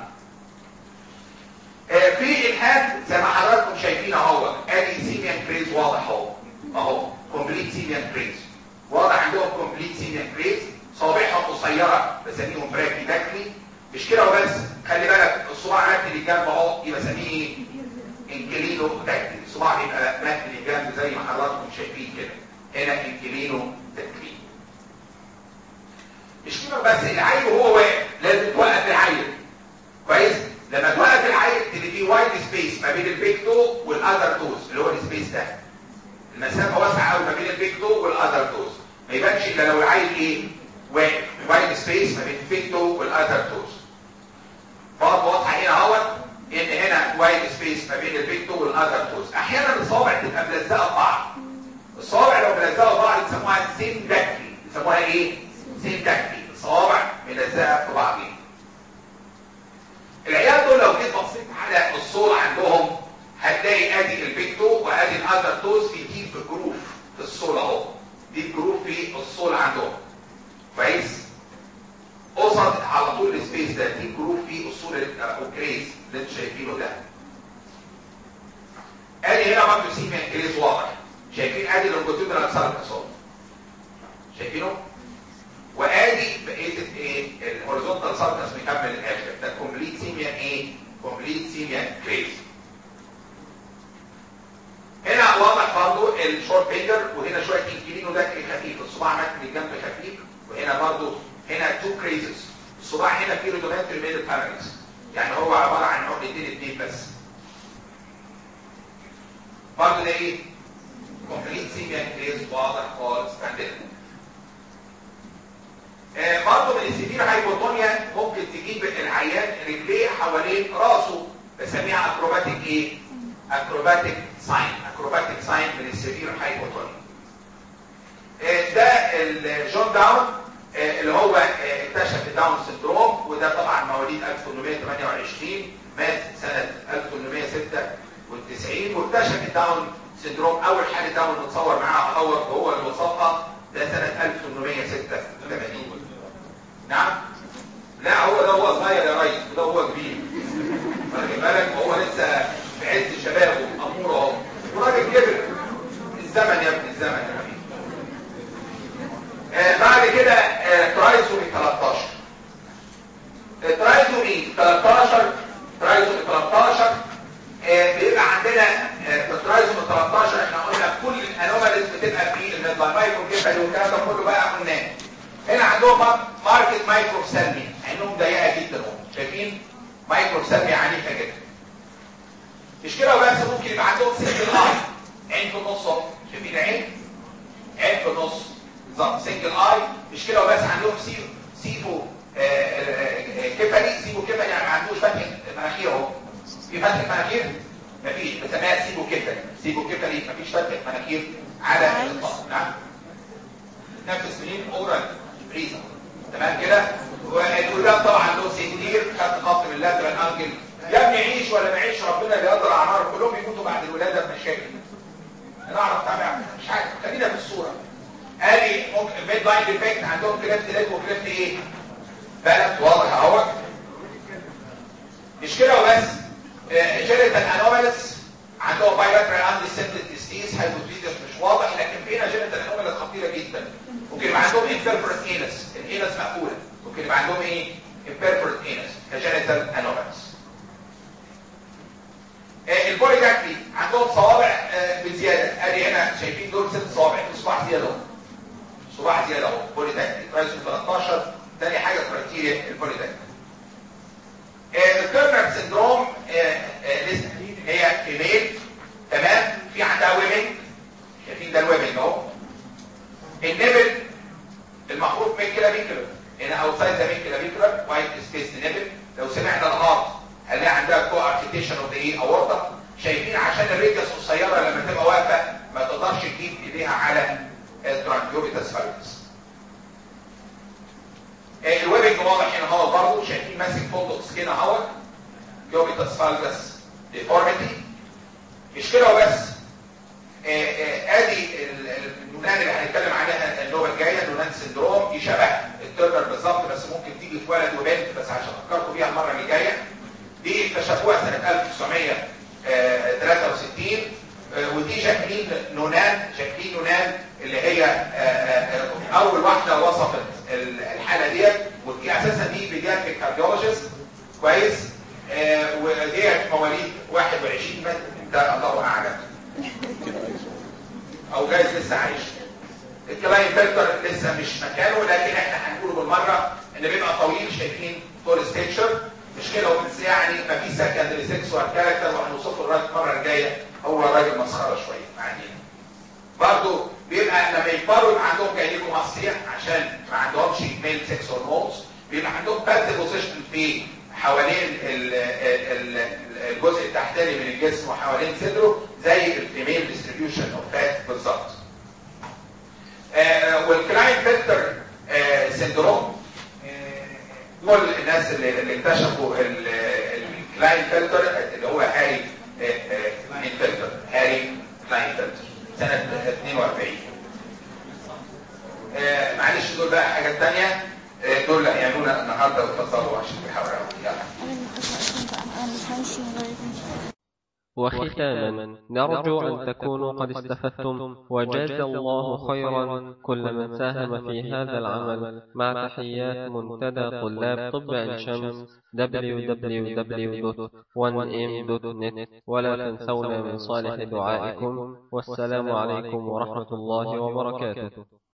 آه في الحاد زي ما حضراتكم شايفين اهو ادي سيميان كريز واضح اهو اهو كومبليت سيميان كريز واضح عندهم كومبليت سيميان كريز صوابعهم قصيره بسميهم براكي داكلي مش كده وبس خلي بالك الصباع متني للجنب اهو يبقى سميه انكلينو داكلي الصباع بيبقى متني للجنب زي ما حضراتكم شايفين كده هنا انكلينو داكلي مش كده بس العيل وهو واقف لازم توقف العيل كويس لما توقف العيل تلاقيه وايد سبيس ما بين البيك تو والاذر توز اللي هو السبيس ده المسافه واسعه قوي ما بين البيك تو والاذر توز ما يبانش الا لو العيل ايه واقف وايد سبيس ما بين البيك تو والاذر توز برضه واضحه هنا اهوت ان هنا وايد سبيس ما بين البيك تو والاذر توز احيانا الصوابع تبقى ملزقه في بعض الصوابع لو ملزقه في بعض يسموها سينداكتي يسموها ايه سينداكتي الصوابع ملزقه في بعضين العيال دول لو جيت بصيت على الصوره عندهم هتلاقي ادي البيك تو وادي الاذر توز في دي في جروف في الصوره اهو دي الجروف في الصوره عندهم كويس قصد على طول السبيس ده دي جروف في الصوره اوكريز اللي انتوا شايفينه ده ادي هنا برضه سيميان كريز واضح شايفين ادي اللونجيتودينال سيركس اهو شايفينه وادي بقيه ايه الهوريزونتال سيركس مكمل الاخر ده كومبليت سيميان ايه كومبليت سيميان كريز هنا واضح برضو الشورت فينجر وهنا شويه انكلينو داخلي خفيف الصباع متن الجنب خفيف وهنا برضو هنا تو كريزز الصباع هنا فيه ريدومنتري ميد باراليز يعني هو عباره عن عقدتين اتنين بس برضو ده ايه كومبليت سيميان كريز واضح خالص عندنا آه برضو من السيفير هايبوتونيا ممكن تجيب العيان رجليه حوالين راسه بسميها اكروباتيك ايه اكروباتيك ساين اكروباتيك ساين من السيفير هايبوتونيا ده الجون داون اللي هو اكتشف الداون سندروم وده طبعا مواليد 1828 مات سنة 1896 واكتشف الداون سندروم اول حالة داون متصور معاها هو هو اللي وصفها ده سنة 1886 نعم لا هو ده هو صغير يا ريس وده هو كبير خلي بالك هو لسه في عز شبابه امور اهو وراجل كبر الزمن يا ابني الزمن يا حبيبي آه بعد كده آه ترايزومي 13 آه ترايزومي 13 ترايزومي 13 آه بيبقى عندنا آه في ترايزومي 13 احنا قلنا كل الانوماليز بتبقى في الميكرو كيفالي والكلام ده كله بقى قلناه هنا عندهم ماركت مايكرو سلمي عينهم ضيقه جدا اهو شايفين مايكرو سلمي عنيفه جدا مش كده وبس ممكن يبقى عندهم سيل الاي عين في النص اهو شايفين العين مش كده وبس عندهم سيبو سيبو آه، آه، آه، كفلي سيبو كفلي يعني ما عندوش فتح مناخير اهو في فتح مناخير مفيش بسميها سيبو كفلي سيبو كفلي مفيش فتح مناخير على الاطلاق نعم نفس سنين اورال بريزا تمام كده والولاد طبعا له سنتير خدت خط من اللاترال انجل يا ابني عيش ولا ما عيش ربنا اللي يقدر اعمار كلهم بيموتوا بعد الولاده بمشاكل انا اعرف تابع مش عارف خلينا في الصوره قال لي ممكن ميد لاين ديفكت عندهم كليفت ليك وكليفت ايه بلد واضح اهو مش كده وبس جينيتال انوماليز عندهم بايلاترال اند سنتد ديستيز هايبوثيزيس مش واضح لكن فينا جينيتال انوماليز خطيره جدا ممكن يبقى عندهم امبيرفورت اينس الاينس مقفوله ممكن يبقى عندهم ايه امبيرفورت اينس كجينيتال انوماليز البوليداكتي عندهم صوابع آه، بزياده ادي هنا شايفين دول ست صوابع في صباع زياده اهو صباع زياده اهو بوليداكتي رايزون 13 تاني حاجه كرايتيريا البوليداكتي التيرنر سندروم لسه هي فيميل تمام في عندها ويمنج شايفين ده الويمنج اهو النبل المخروط من كلافيكولر هنا اوتسايد ذا مين كلافيكولر وايت سبيس نبل لو سمعنا الهارت هنلاقي عندها كو ارتيكيشن اوف ذا ايه اورطه شايفين عشان الريديوس قصيره لما تبقى واقفه ما تقدرش تجيب ايديها على الترانكيوبيتاس فاليس الويبنج واضح هنا اهو برضه شايفين ماسك فولدوكس كده اهو كيوبيتاس فالجس ديفورميتي مش كده وبس آه، آه، ادي ال- ال- النونان اللي هنتكلم عليها اللغه الجايه النونان سندروم يشبه الترنر بالظبط بس ممكن تيجي في ولد وبنت بس عشان افكركم بيها المره اللي جايه دي اكتشفوها سنه 1963 آه، ودي جاكلين نونان جاكلين نونان اللي هي آه، آه، آه، اول واحده وصفت ال- الحاله ديت ودي اساسا دي بيدياتريك كارديولوجيست كويس آه، وديت مواليد 21 متر ده الله اعلم او جايز لسه عايش الكلاين فلتر لسه مش مكانه لكن احنا هنقوله بالمره ان بيبقى طويل شايفين طول ستيتشر مش كده وبس يعني ما في سكندري سيكسوال كاركتر وهنوصفه لغايه المره الجايه هو راجل مسخره شويه ما علينا برضه بيبقى لما يكبروا يبقى عندهم جايليكو مصيح عشان ما عندهمش ميل سكس هرمونز بيبقى عندهم باد بوزيشن في حوالين ال- ال- ال- الجزء التحتاني من الجسم وحوالين صدره زي الفيميل ديستريبيوشن اوف فات بالظبط. آه، والكلاين فلتر آه، سندروم آه، كل الناس اللي, اللي اكتشفوا ال- الكلاين فلتر اللي هو هاري آه، آه، كلاين فلتر هاري كلاين فلتر سنة 42 آه، معلش دول بقى حاجات تانية آه، دول اللي هيعملونا النهارده وتفضلوا عشان بيحاولوا يلا انا مش انا مش همشي من غير ما وختاما نرجو أن تكونوا قد استفدتم وجاز الله خيرا كل من ساهم في هذا العمل مع تحيات منتدى طلاب طب عين شمس www.1m.net ولا تنسونا من صالح دعائكم والسلام عليكم ورحمة الله وبركاته